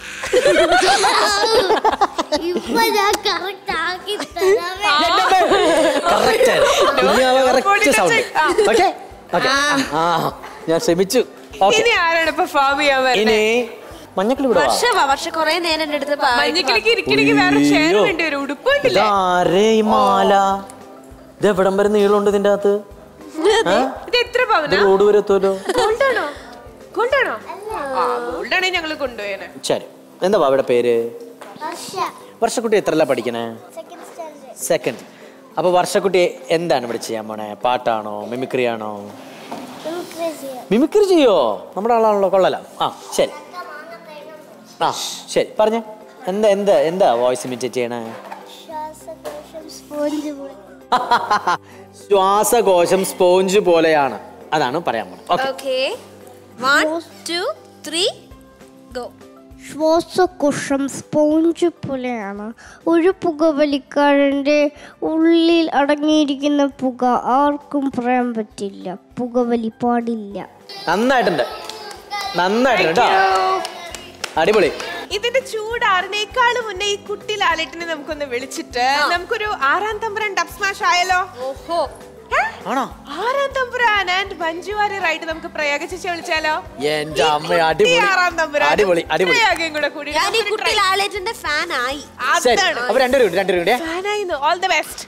ഇപ്പൊ ഞാൻ കറക്റ്റ് ആക്കി തരാം correct correct sound okay okay ആ ഞാൻ ശ്രമിച്ചു ഓക്കെ ഇനി ആരാണ് പെർഫോം ചെയ്യാൻ ഇനി വരുന്നത് മഞ്ഞക്കിളി ഇവിടെ വാ. വർഷ വർഷ കൊറേ നേരം എൻ്റെ അടുത്ത് പാ- മഞ്ഞക്കിളിക്ക് ഇരിക്കണെങ്കിൽ വേറെ ചെയർ ഉയ്യോ. വേണ്ടി വരും ഉടുപ്പ് കണ്ടില്ലേ ഇതാരേ ഈ മാല ഇത് എവിടം വരെ നീളമുണ്ട് ഇതിന്റെ അകത്ത് ഏ? ഇത് എത്ര ഇത് പവനാ റോഡ് വരെ എത്തുമല്ലോ ഗോൾഡാണോ ഗോൾഡാണോ ആ ഗോൾഡാണെങ്കിൽ ഞങ്ങൾ കൊണ്ടുപോയേനെ ശരി എന്താ അവിടെ പേര് വർഷക്കുട്ടി എത്രല്ല പഠിക്കണേ സെക്കൻഡ് സ്റ്റാൻഡേർഡ് സെക്കൻഡ് അപ്പൊ വർഷക്കുട്ടി എന്താണ് ഇവിടെ ചെയ്യാൻ പോണേ പാട്ടാണോ മിമിക്രി ആണോ മിമിക്രി ചെയ്യോ നമ്മുടെ ആളാണല്ലോ കൊള്ളലാം ആ ശരി ആ ശരി പറഞ്ഞേ എന്താ എന്താ എന്താ വോയിസ് ഇമിറ്റേറ്റ് ചെയ്യണേ ശ്വാസകോശം സ്പോഞ്ച് പോലെ ശ്വാസകോശം സ്പോഞ്ച് പോലെയാണ് അതാണ് പറയാൻ പോണത് okay Okay. One, two, three, go. ശ്വാസകോശം സ്പോഞ്ച് പോലെയാണ് ഒരു പുകവലിക്കാരൻ്റെ ഉള്ളിൽ അടങ്ങിയിരിക്കുന്ന പുക ആർക്കും പറയാൻ പറ്റില്ല പുകവലി പാടില്ല നന്നായിട്ടുണ്ട് നന്നായിട്ടുണ്ട് കേട്ടോ അടിപൊളി ഇതിന്റെ ചൂടാറിനേക്കാളും മുന്നേ ഈ കുട്ടി ലാലേട്ടിനെ നമുക്കൊന്ന് വിളിച്ചിട്ട് നമുക്കൊരു ആറാം തമ്പുരാൻ ഡബ് സ്മാഷ് ആയാലോ ഓഹോ ഏ? ആണോ ആറാം തമ്പുരാൻ ആൻഡ് മഞ്ജു വാര്യറായിട്ട് നമുക്ക് പ്രയാഗ ചേച്ചി വിളിച്ചാലോ എന്റെ ഈ അമ്മ കുട്ടി അടിപൊളി ആറാം തമ്പുരാൻ അടിപൊളി അടിപൊളി പ്രയാഗയും കൂടെ കൂടി ഞാൻ ഈ കുട്ടി ലാലേട്ടന്റെ ഫാൻ ആയി ശരി അതാണ് അപ്പൊ രണ്ടുപേരും കൂടി രണ്ടുപേരും കൂടി ഫാനായിരുന്നു ഓൾ ദ ബെസ്റ്റ്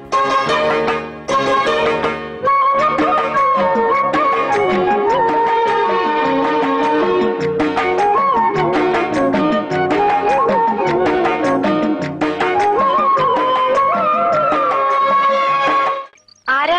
ആരാ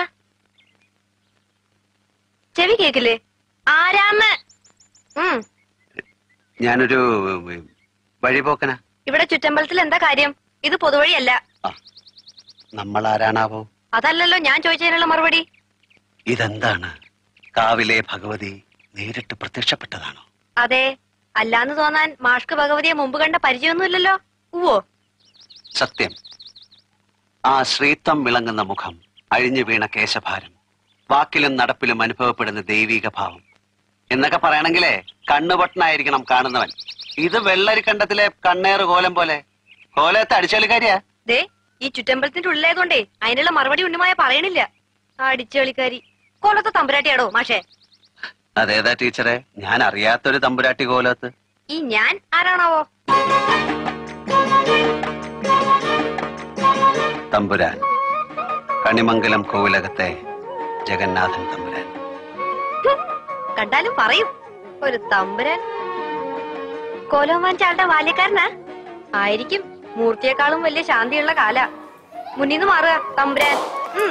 ചെവി കേക്കില്ലേ ആരാന്ന് ഉം ഞാനൊരു ഉം, വഴിപോക്കനാ ഇവിടെ ചുറ്റമ്പലത്തിൽ എന്താ കാര്യം ഇത് പൊതുവഴിയല്ല ആ നമ്മൾ ആരാണാവോ അതല്ലല്ലോ ഞാൻ ചോദിച്ചതിനുള്ള മറുപടി ഇതെന്താണ് കാവിലെ ഭഗവതി നേരിട്ട് പ്രത്യക്ഷപ്പെട്ടതാണോ അതെ അല്ലാന്ന് തോന്നാൻ മാഷ്ക്ക് ഭഗവതിയെ മുമ്പ് കണ്ട പരിചയമൊന്നുമില്ലല്ലോ ഉവ്വോ സത്യം ആ ശ്രീത്വം വിളങ്ങുന്ന മുഖം അഴിഞ്ഞു വീണ കേശഭാരം വാക്കിലും നടപ്പിലും അനുഭവപ്പെടുന്ന ദൈവിക ഭാവം എന്നൊക്കെ പറയണെങ്കിലേ കണ്ണുപൊട്ടനായിരിക്കണം കാണുന്നവൻ ഇത് വെള്ളരിക്കണ്ടത്തിലെ കണ്ണേറ് കോലം പോലെ കോലത്തെ അടിച്ചളിക്കാരിയാ ദേ ഈ ചുറ്റമ്പലത്തിന്റെ ഉള്ളിലായതുകൊണ്ടേ അതിനുള്ള മറുപടി ഉണ്ണിമായ പറയണില്ല അടിച്ചളിക്കാരി കൊല്ലത്തെ തമ്പുരാട്ടിയാടോ മാഷേ അതേതാ ടീച്ചറെ ഞാൻ അറിയാത്തൊരു തമ്പുരാട്ടി കോലത്ത് ഈ ഞാൻ ആരാണാവോ തമ്പുരാൻ കണിമംഗലം കോവിലകത്തെ ജഗന്നാഥൻ തമ്പുരാൻ ഹും, കണ്ടാലും പറയും ഒരു തമ്പുരാൻ കോലോമാൻ ചാളുടെ ബാല്യക്കാരനാ ആയിരിക്കും മൂർത്തിയെക്കാളും വലിയ ശാന്തിയുള്ള കാല മുന്നിന്ന് മാറുക തമ്പുരാൻ ഉം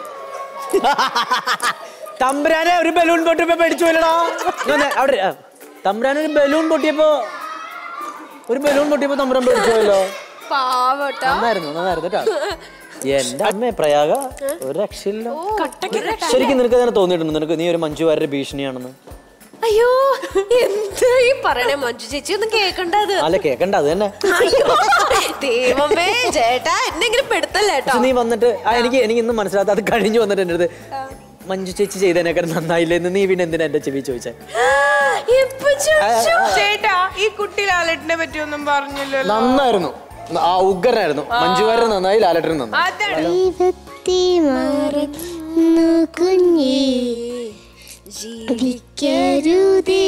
തമ്പുരാനെ ഒരു ബലൂൺ പൊട്ടിയപ്പോ പേടിച്ചു പോലടാ അവിടെ ആ, തമ്പുരാനെ ഒരു ബലൂൺ പൊട്ടിയപ്പോ ഒരു ബലൂൺ പൊട്ടിയപ്പോ തമ്പുരാൻ പേടിച്ചു പോയല്ലോ പാവട്ടോ നന്നായിരുന്നു നന്നായിരുന്നു കേട്ടോ എന്റെ അമ്മേ പ്രയാഗ ഒരു രക്ഷയില്ല ശരിക്കും നിനക്ക് അങ്ങനെ തോന്നിയിട്ടുണ്ട് നിനക്ക് നീ ഒരു മഞ്ജു വാര്യരുടെ ഭീഷണിയാണെന്ന് അയ്യോ എന്താ ഈ പറയണേ മഞ്ജു ചേച്ചി ഒന്നും കേക്കണ്ടത് അല്ല കേക്കണ്ട അത് തന്നെ അയ്യോ ദൈവമേ ചേട്ടാ എന്നെങ്കിലും പെടുത്തല്ലേ കേട്ടോ പക്ഷെ നീ വന്നിട്ട് ആ, എനിക്ക് എനിക്ക് ഇന്നും മനസ്സിലാത്ത അത് കഴിഞ്ഞു വന്നിട്ട് എൻ്റെ അടുത്ത് മഞ്ജു ചേച്ചി ചെയ്തതിനേക്കാൾ നന്നായില്ലെന്ന് നീ പിന്നെ എന്തിനാ എന്റെ ചെവി ചോദിച്ചേ ഇപ്പൊ ചോദിച്ചു. ചേട്ടാ ഈ കുട്ടി ലാലേട്ടിനെ പറ്റിയൊന്നും പറഞ്ഞില്ലല്ലോ നന്നായിരുന്നു ആ ഉഗ്രനായിരുന്നു മഞ്ജു വാര്യർ നന്നായി ലാലട്ടനും നന്നായി അതാണ് ദൈവത്തെ മറന്നു കുഞ്ഞേ ജീവിക്കരുതേ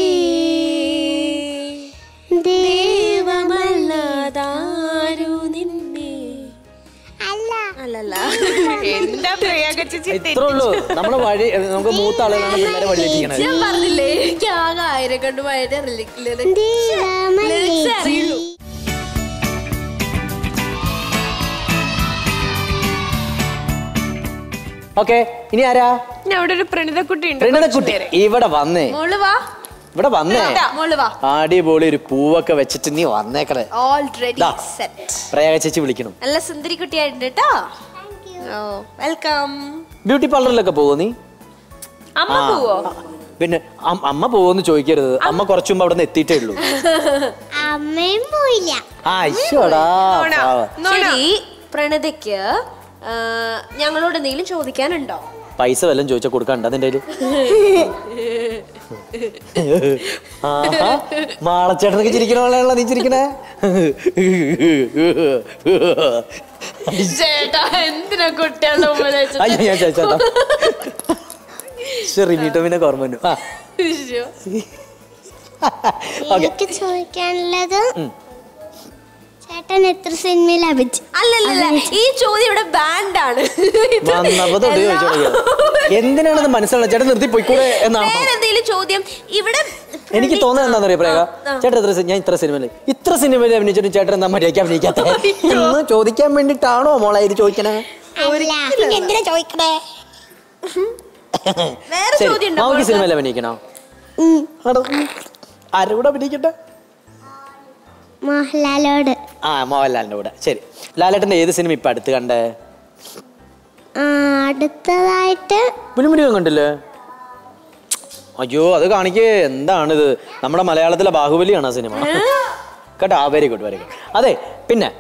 ദൈവമല്ലാതാരു നിന്നെ അല്ലല്ല എന്താ പ്രയാഗ ചേച്ചി ഇത്രേ ഉള്ളൂ നമ്മളെ വഴി നമുക്ക് മൂത്ത ആളുകളാണ് പിള്ളേരെ വഴിയെത്തിക്കണത് ഞാൻ പറഞ്ഞില്ലേ എനിക്ക് ആകെ ആയിരം കണ്ടു അതിന്റെ ലിറിക്സ് അറിയുള്ളൂ ഓക്കെ ഇനി ആരാ ഞാൻ അവിടെ ഒരു പ്രണിതക്കുട്ടി ഉണ്ട് പ്രണതക്കുട്ടി ഇവിടെ വന്നേ മോള് വാ ഇവിടെ വന്നേ മോള് വാ അടിപൊളി ഒരു പൂവൊക്കെ വെച്ചിട്ട് നീ വന്നേക്കണേ ഓൾറെഡി ദാ. സെറ്റ് പ്രയാഗ ചേച്ചി വിളിക്കണം നല്ല സുന്ദരി കുട്ടിയായിട്ടുണ്ട് കേട്ടോ ഓ വെൽക്കം ബ്യൂട്ടി പാർലറിലൊക്കെ പോവോ നീ അമ്മ ആ. പോവോ പിന്നെ അം- അമ്മ പോവോന്ന് ചോദിക്കരുത് അമ്മ കുറച്ചു മുമ്പ് അവിടെ നിന്ന് എത്തിയിട്ടേ ഉള്ളൂ അമ്മയും പോയില്ല ആ ഇഷ്ടടാ ശരി പ്രണതയ്ക്ക് ആ, ഞങ്ങളോട് എന്തെങ്കിലും ചോദിക്കാനുണ്ടോ പൈസ വല്ലതും ചോദിച്ചാൽ കൊടുക്കണ്ട അതിന്റെ കയ്യില് ആഹാ മാളച്ചേട്ടനൊക്കെ ചിരിക്കണ നീ ചിരിക്കണേ ചേട്ടാ എന്തിനാ കുട്ടികളുടെ മുമ്പിൽ വെച്ചിട്ട്? അയ്യോ ഞാൻ ചേച്ചാ ശരി വീട്ടോ പിന്നെ ഓർമ്മ വന്നു ആ ഉയ്യോ. ഓക്കെ എനിക്ക് ചോദിക്കാനുള്ളത് ചേട്ടൻ എത്ര സിനിമയിൽ അഭിച്ചു അല്ലല്ലല്ല ഈ ചോദ്യം ഇവിടെ ബാൻഡ് ആണ് വന്നപ്പോ തൊട്ട് ചോദിച്ചു തുടങ്ങിയത്. എന്തിനാണെന്ന് മനസ്സിലാവുന്നത് ചേട്ടൻ നിർത്തി പോയിക്കൂടെ എന്നാണോ വേറെന്തെങ്കിലും ചോദ്യം ഇവിടെ എനിക്ക് തോന്നുന്നത് എന്താണെന്ന് അറിയാം പ്രേക ചേട്ടൻ എത്ര സി- ഞാൻ ഇത്ര സിനിമയിൽ ഇത്ര സിനിമയിൽ അഭിനയിച്ചിട്ട് ചേട്ടൻ എന്താ മര്യാദയ്ക്ക് അഭിനയിക്കാത്ത എന്ന് ചോദിക്കാൻ വേണ്ടിട്ടാണോ മോളെ ഇത് ചോദിക്കണേ എന്തിനാ ചോദിക്കണേ വേറെ ശരി ചോദ്യം ഉണ്ടോ നമുക്ക് സിനിമയിൽ അഭിനയിക്കണോ ആടോ. ആരുടെ കൂടെ അഭിനയിക്കട്ടെ മോഹൻലാലോട് ആ മോഹൻലാലിന്റെ കൂടെ ശരി ലാലേട്ടന്റെ ഏത് സിനിമ ഇപ്പൊ അടുത്ത് കണ്ടേ ആ, അടുത്തതായിട്ട് പുലിമുരുകൻ കണ്ടില്ലേ അയ്യോ അത് കാണിക്കേ എന്താണിത് നമ്മുടെ മലയാളത്തിലെ ബാഹുബലിയാണ് ആ സിനിമ കേട്ടോ ആ വെരി ഗുഡ് വെരി ഗുഡ് അതെ പിന്നെ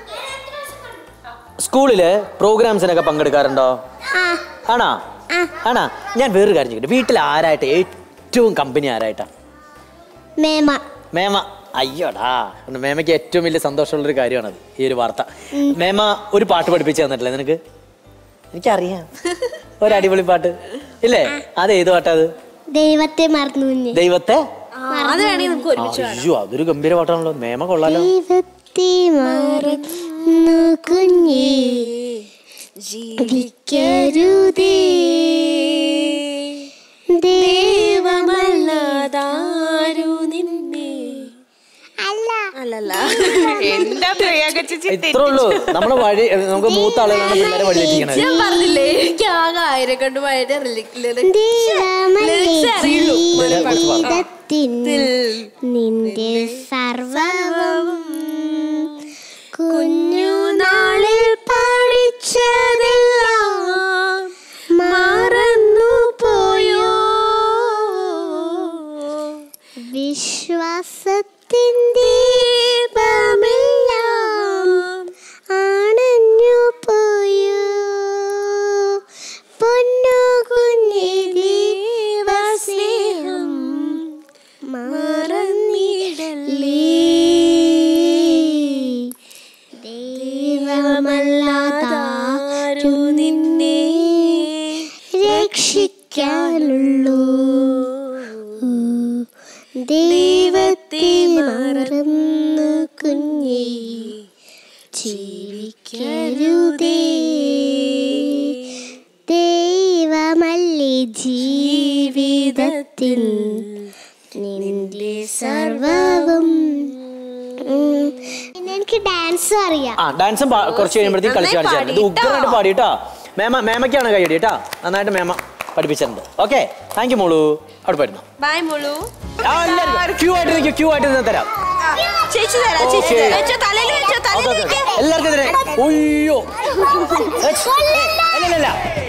സ്കൂളില് പ്രോഗ്രാംസിനൊക്കെ പങ്കെടുക്കാറുണ്ടോ ആ ആണോ ആണോ ഞാൻ വേറൊരു കാര്യം ചോദിക്കട്ടെ വീട്ടിൽ ആരായിട്ട് ഏറ്റവും കമ്പനി ആരായിട്ടാ മേമ മേമ അയ്യോടാ ഒന്ന് മേമയ്ക്ക് ഏറ്റവും വലിയ സന്തോഷമുള്ളൊരു കാര്യമാണത് ഈ ഒരു വാർത്ത മേമ ഒരു പാട്ട് പഠിപ്പിച്ചു തന്നിട്ടില്ലേ നിനക്ക് എനിക്കറിയാം ഒരു അടിപൊളി പാട്ട് ഇല്ലേ അത് ഏത് പാട്ടാ അത് ദൈവത്തെ മറന്നു കുഞ്ഞ് ദൈവത്തെ അത് വേണമെങ്കിൽ നമുക്ക് ഒരുമിച്ച് അയ്യോ അതൊരു ഗംഭീര പാട്ടാണല്ലോ മേമ കൊള്ളാലോ ദൈവത്തെ മറന്നു കുഞ്ഞ് ജീവിക്കരുതേ ദൈവമല്ലാതാരു നിന്നെ അല്ല അല്ലല്ല എന്താ പ്രയാഗ ചേച്ചി ഇത്രേ ഉള്ളൂ നമ്മളെ വഴി നമുക്ക് മൂത്ത ആളുകളാണ് പിള്ളേരെ വഴി തെറ്റിക്കണത് ഞാൻ പറഞ്ഞില്ലേ എനിക്ക് ആകെ ആയിരം കൊണ്ട് മഴയുടെ ദൈവമല്ലേ lyrics അറിയുള്ളൂ. ജീവിതത്തിൻ നിന്റെ സർവവും കുഞ്ഞുനാളിൽ പഠിച്ചതെല്ലാം മറന്നു പോയോ വിശ്വാസത്തിൻ ദീപമെല്ലാം അണഞ്ഞു പോയോ പൊന്നു കുഞ്ഞി ദീപസ്നേഹം മറന്നിടലേ ദൈവമല്ലാതാരു നിന്നെ രക്ഷിക്കാനുള്ളൂ ദൈവത്തെ മറന്നു കുഞ്ഞേ ജീവിക്കരുതേ ദൈവമല്ലേ ജീവിതത്തിൽ നിന്റെ സർവവും ഉം. പിന്നെ എനിക്ക് ഡാൻസ് അറിയാം ആ ഡാൻസും പാ- കുറച്ച് കഴിയുമ്പോഴത്തേക്കും കളിച്ച് നന്നായി കാണിച്ചായിരുന്നു ഇത് ഉഗ്രനായിട്ട് പാടിട്ടാ മേമ മേമയ്ക്കാണ് കൈയടി കേട്ടാ നന്നായിട്ട് മേമ പഠിപ്പിച്ചിട്ടുണ്ട് ഓക്കെ താങ്ക് യു മോളു അവിടെ പോയിരുന്നു ബൈ മുളു ക്യൂ ആയിട്ട് നിൽക്കൂ ക്യൂ ആയിട്ട് നിന്ന് തരാം ചേച്ചി തരാം ചേച്ചി Okay. തരാം. വെച്ചോ തലയിൽ വെച്ചോ ഓക്കെ തലയിൽ ഓക്കെ വെച്ചോ എല്ലാവർക്കും എതിരെ ഒയ്യോ അല്ലല്ല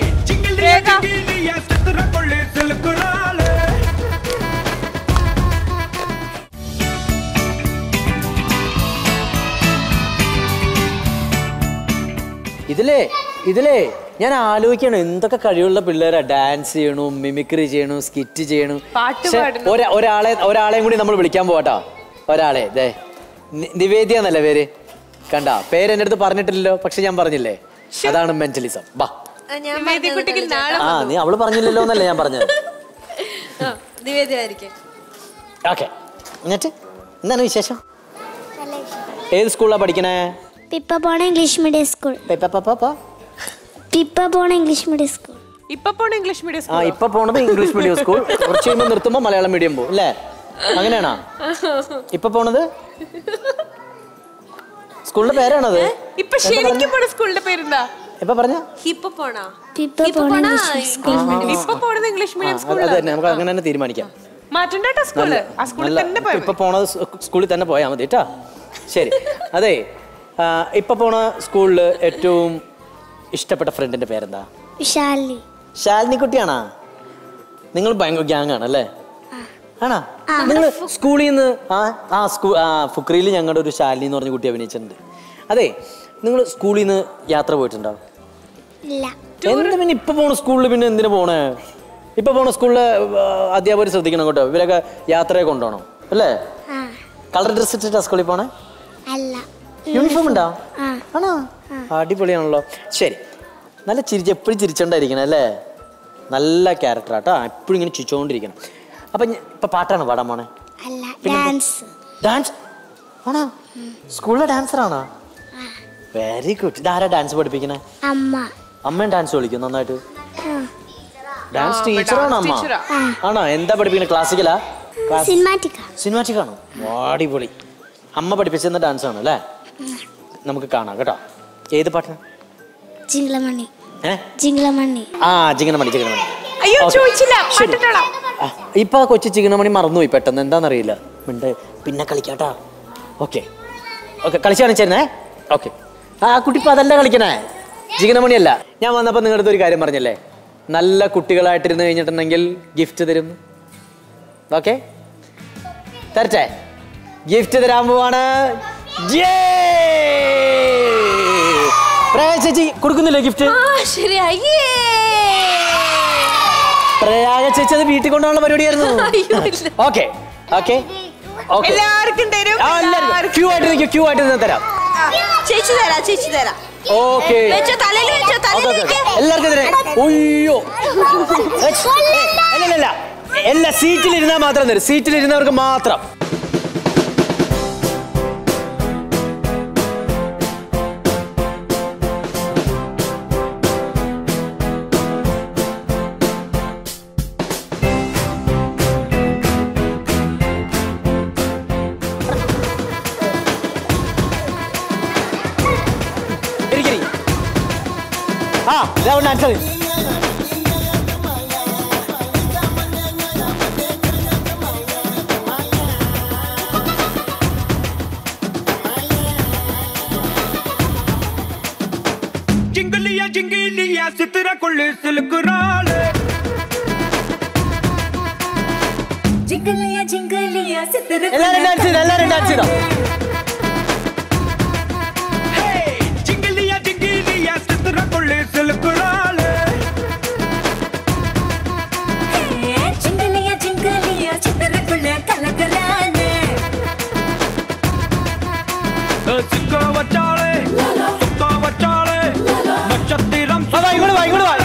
ഇതിലേ ഇതിലേ ഞാൻ ആലോചിക്കണം എന്തൊക്കെ കഴിവുള്ള പിള്ളേരാ ഡാൻസ് ചെയ്യണു മിമിക്രി ചെയ്യണു സ്കിറ്റ് ചെയ്യണു പാട്ട് പക്ഷെ പാടണം. ഒരാ- ഒരാളെ ഒരാളെയും കൂടി നമ്മൾ വിളിക്കാൻ പോവാട്ടോ ഒരാളെ ദേ നി- നിവേദ്യ എന്നല്ല പേര് കണ്ട പേര് എൻ്റെ അടുത്ത് പറഞ്ഞിട്ടില്ലല്ലോ പക്ഷെ ഞാൻ പറഞ്ഞില്ലേ അതാണ് മെന്റലിസം ബാ ഞാൻ കുട്ടിക്ക് നാളെ ആ നീ അവള് പറഞ്ഞില്ലല്ലോ എന്നല്ലേ ഞാൻ പറഞ്ഞത് നിവേദ്യമായിരിക്കും ഓക്കെ എന്നിട്ട് എന്താണ് വിശേഷം ഏത് സ്കൂളിലാണ് പഠിക്കണേ പിപ്പ പോണ ഇംഗ്ലീഷ് മീഡിയം സ്കൂൾ പെ- പെ- പെ- പെ- പെ. പിപ്പ പോണ ഇംഗ്ലീഷ് മീഡിയം സ്കൂൾ ഇപ്പൊ പോണ ഇംഗ്ലീഷ് മീഡിയം ആ ഇപ്പൊ പോണത് ഇംഗ്ലീഷ് മീഡിയം സ്കൂൾ കുറച്ച് കഴിയുമ്പോൾ നിർത്തുമ്പോൾ മലയാളം മീഡിയം പോകും അല്ലേ അങ്ങനെയാണോ ഇപ്പൊ പോണത് സ്കൂളിന്റെ പേരാണത് ഇപ്പൊ ശരിക്കും പോണ സ്കൂളിന്റെ പേരെന്താ ഇപ്പൊ പറഞ്ഞ ഹിപ്പ് പോണോ പിപ്പ പോണ ഇംഗ്ലീഷ് സ്കൂൾ ഇപ്പൊ പോണത് ഇംഗ്ലീഷ് മീഡിയം അത് തന്നെ നമുക്ക് അങ്ങനെ തന്നെ തീരുമാനിക്കാം മാറ്റണ്ട സ്കൂള് ആ സ്കൂളിൽ നല്ല തന്നെ പോയാ ഇപ്പൊ പോണത് സ് സ്കൂളിൽ തന്നെ പോയാൽ മതി കേട്ടോ ശരി അതെ ആ, ഇപ്പൊ പോണ സ്കൂളിൽ ഏറ്റവും ഇഷ്ടപ്പെട്ട ഫ്രണ്ടിന്റെ പേരെന്താ വിശാലിനി ശാലിനി കുട്ടിയാണാ നിങ്ങൾ ഭയങ്കര ഗ്യാങ് ആണല്ലേ ആണാ നിങ്ങൾ സ്കൂളിൽ നിന്ന് ആ ആ സ്കൂ ആ ഫുക്രിയിൽ ഞങ്ങളുടെ ഒരു ശാലിനി എന്ന് പറഞ്ഞ കുട്ടി അഭിനയിച്ചിട്ടുണ്ട് അതെ നിങ്ങൾ സ്കൂളിൽ നിന്ന് യാത്ര പോയിട്ടുണ്ടോ ഇല്ല എന്ത് പിന്നെ ഇപ്പൊ പോണ സ്കൂളിൽ പിന്നെ എന്തിനു പോണേ ഇപ്പൊ പോണ സ്കൂളില് അധ്യാപകർ ശ്രദ്ധിക്കണം കേട്ടോ ഇവരൊക്കെ യാത്രയെ കൊണ്ടുപോകണം അല്ലേ ആ കളർ ഡ്രസ് ഇട്ടിട്ടാ സ്കൂളിൽ പോണേ അല്ല യൂണിഫോം ഉണ്ടോ ആ. ആണോ അടിപൊളിയാണല്ലോ ശരി നല്ല ചിരിച്ച് എപ്പോഴും ചിരിച്ചോണ്ടായിരിക്കണം അല്ലേ നല്ല ക്യാരക്ടറാട്ടോ എപ്പോഴും ഇങ്ങനെ ചിരിച്ചോണ്ടിരിക്കണം അപ്പൊ ഞ- ഇപ്പൊ പാട്ടാണ് പാടാൻ പോണേ അല്ല ഡാൻസ് ഡാൻസ് ആണോ സ്കൂളിലെ ഡാൻസർ ആണോ വെരി ഗുഡ് ഇതാരാ ഡാൻസ് പഠിപ്പിക്കണേ അമ്മ അമ്മയും ഡാൻസ് കളിക്കും നന്നായിട്ട് ആ. ഡാൻസ് ആ, ടീച്ചറാണോ അമ്മ ടീച്ചറാ. ആണോ എന്താ പഠിപ്പിക്കണേ ക്ലാസിക്കലാ സിനിമാറ്റിക്ക സിനിമാറ്റിക് ആണോ അടിപൊളി അമ്മ പഠിപ്പിച്ചിരുന്ന ഡാൻസ് ആണ് അല്ലേ നമുക്ക് കാണാം കേട്ടോ ഏത് പാട്ടാണ് ജിംഗ്ലമണി ഏ ജിംഗ്ലമണി ആ ചിങ്ങനമണി ചിങ്ങനമണി അയ്യോ Okay. ചോദിച്ചില്ല ശരി. പാട്ടിട്ടോളാം ആ, ഇപ്പൊ ആ കൊച്ചു ചിങ്ങനമണി മറന്നുപോയി പെട്ടെന്ന് എന്താണെന്നറിയില്ല മിണ്ട് പിന്നെ കളിക്കാട്ടാ ഓക്കെ ഓക്കെ കളിച്ച് കാണിച്ചേരുന്നേ ഓക്കെ ആ കുട്ടി ഇപ്പൊ അതല്ല കളിക്കണേ ചിങ്ങനമണി അല്ല ഞാൻ വന്നപ്പോൾ നിങ്ങളുടെ അടുത്ത് ഒരു കാര്യം പറഞ്ഞല്ലേ നല്ല കുട്ടികളായിട്ടിരുന്ന് കഴിഞ്ഞിട്ടുണ്ടെങ്കിൽ ഗിഫ്റ്റ് തരും ഓക്കെ തരട്ടെ ഗിഫ്റ്റ് തരാൻ പോവാണ് പ്രയാഗ ചേച്ചി കൊടുക്കുന്നില്ലേ ഗിഫ്റ്റ് ആ ശരിയായി പ്രയാഗ ചേച്ചി അത് വീട്ടിൽ കൊണ്ടുപോകാനുള്ള പരിപാടിയായിരുന്നു അയ്യോ, ഇല്ല. ഓക്കെ ഓക്കെ ഓക്കെ എല്ലാവർക്കും തരും ക്യൂ ആയിട്ട് നിൽക്കും ക്യൂ ആയിട്ട് നിന്ന് തരാം ചേച്ചി തരാം ചേച്ചി തരാം ഓക്കെ വെച്ചോ തലയിൽ വെച്ചോ തലയിൽ വെച്ചോ എല്ലാവർക്കും തരാം ഒയ്യോ അല്ലല്ല എല്ലാ സീറ്റിലിരുന്നാൽ മാത്രം തരും സീറ്റിലിരുന്നവർക്ക് മാത്രം ഇരിക്കിരി ആ ഇതാ ഡാൻസ് കളി ജിംഗലിയ ജിംഗിലിയ സിത്തിര കൊള്ളി സിലുക്കുറാള് ജിംഗലിയ ജിംഗലിയ സിത്തര എല്ലാരും ഡാൻസ് ചെയ്തോ എല്ലാരും ഡാൻസ് ചെയ്തോ ജിംഗലിയ ജിംഗിലിയ സിത്തിര കൊള്ളി സിലുക്കുറാള് ജിംഗലിയ ജിംഗലിയ ചിത്തരക്കുള്ള കലകലാന് സിക്ക വച്ചാളെ സുക്ക വച്ചാളെ നക്ഷത്രം ആ, വാ, ഇങ്ങോട്ട് വാ ഇങ്ങോട്ട് വാ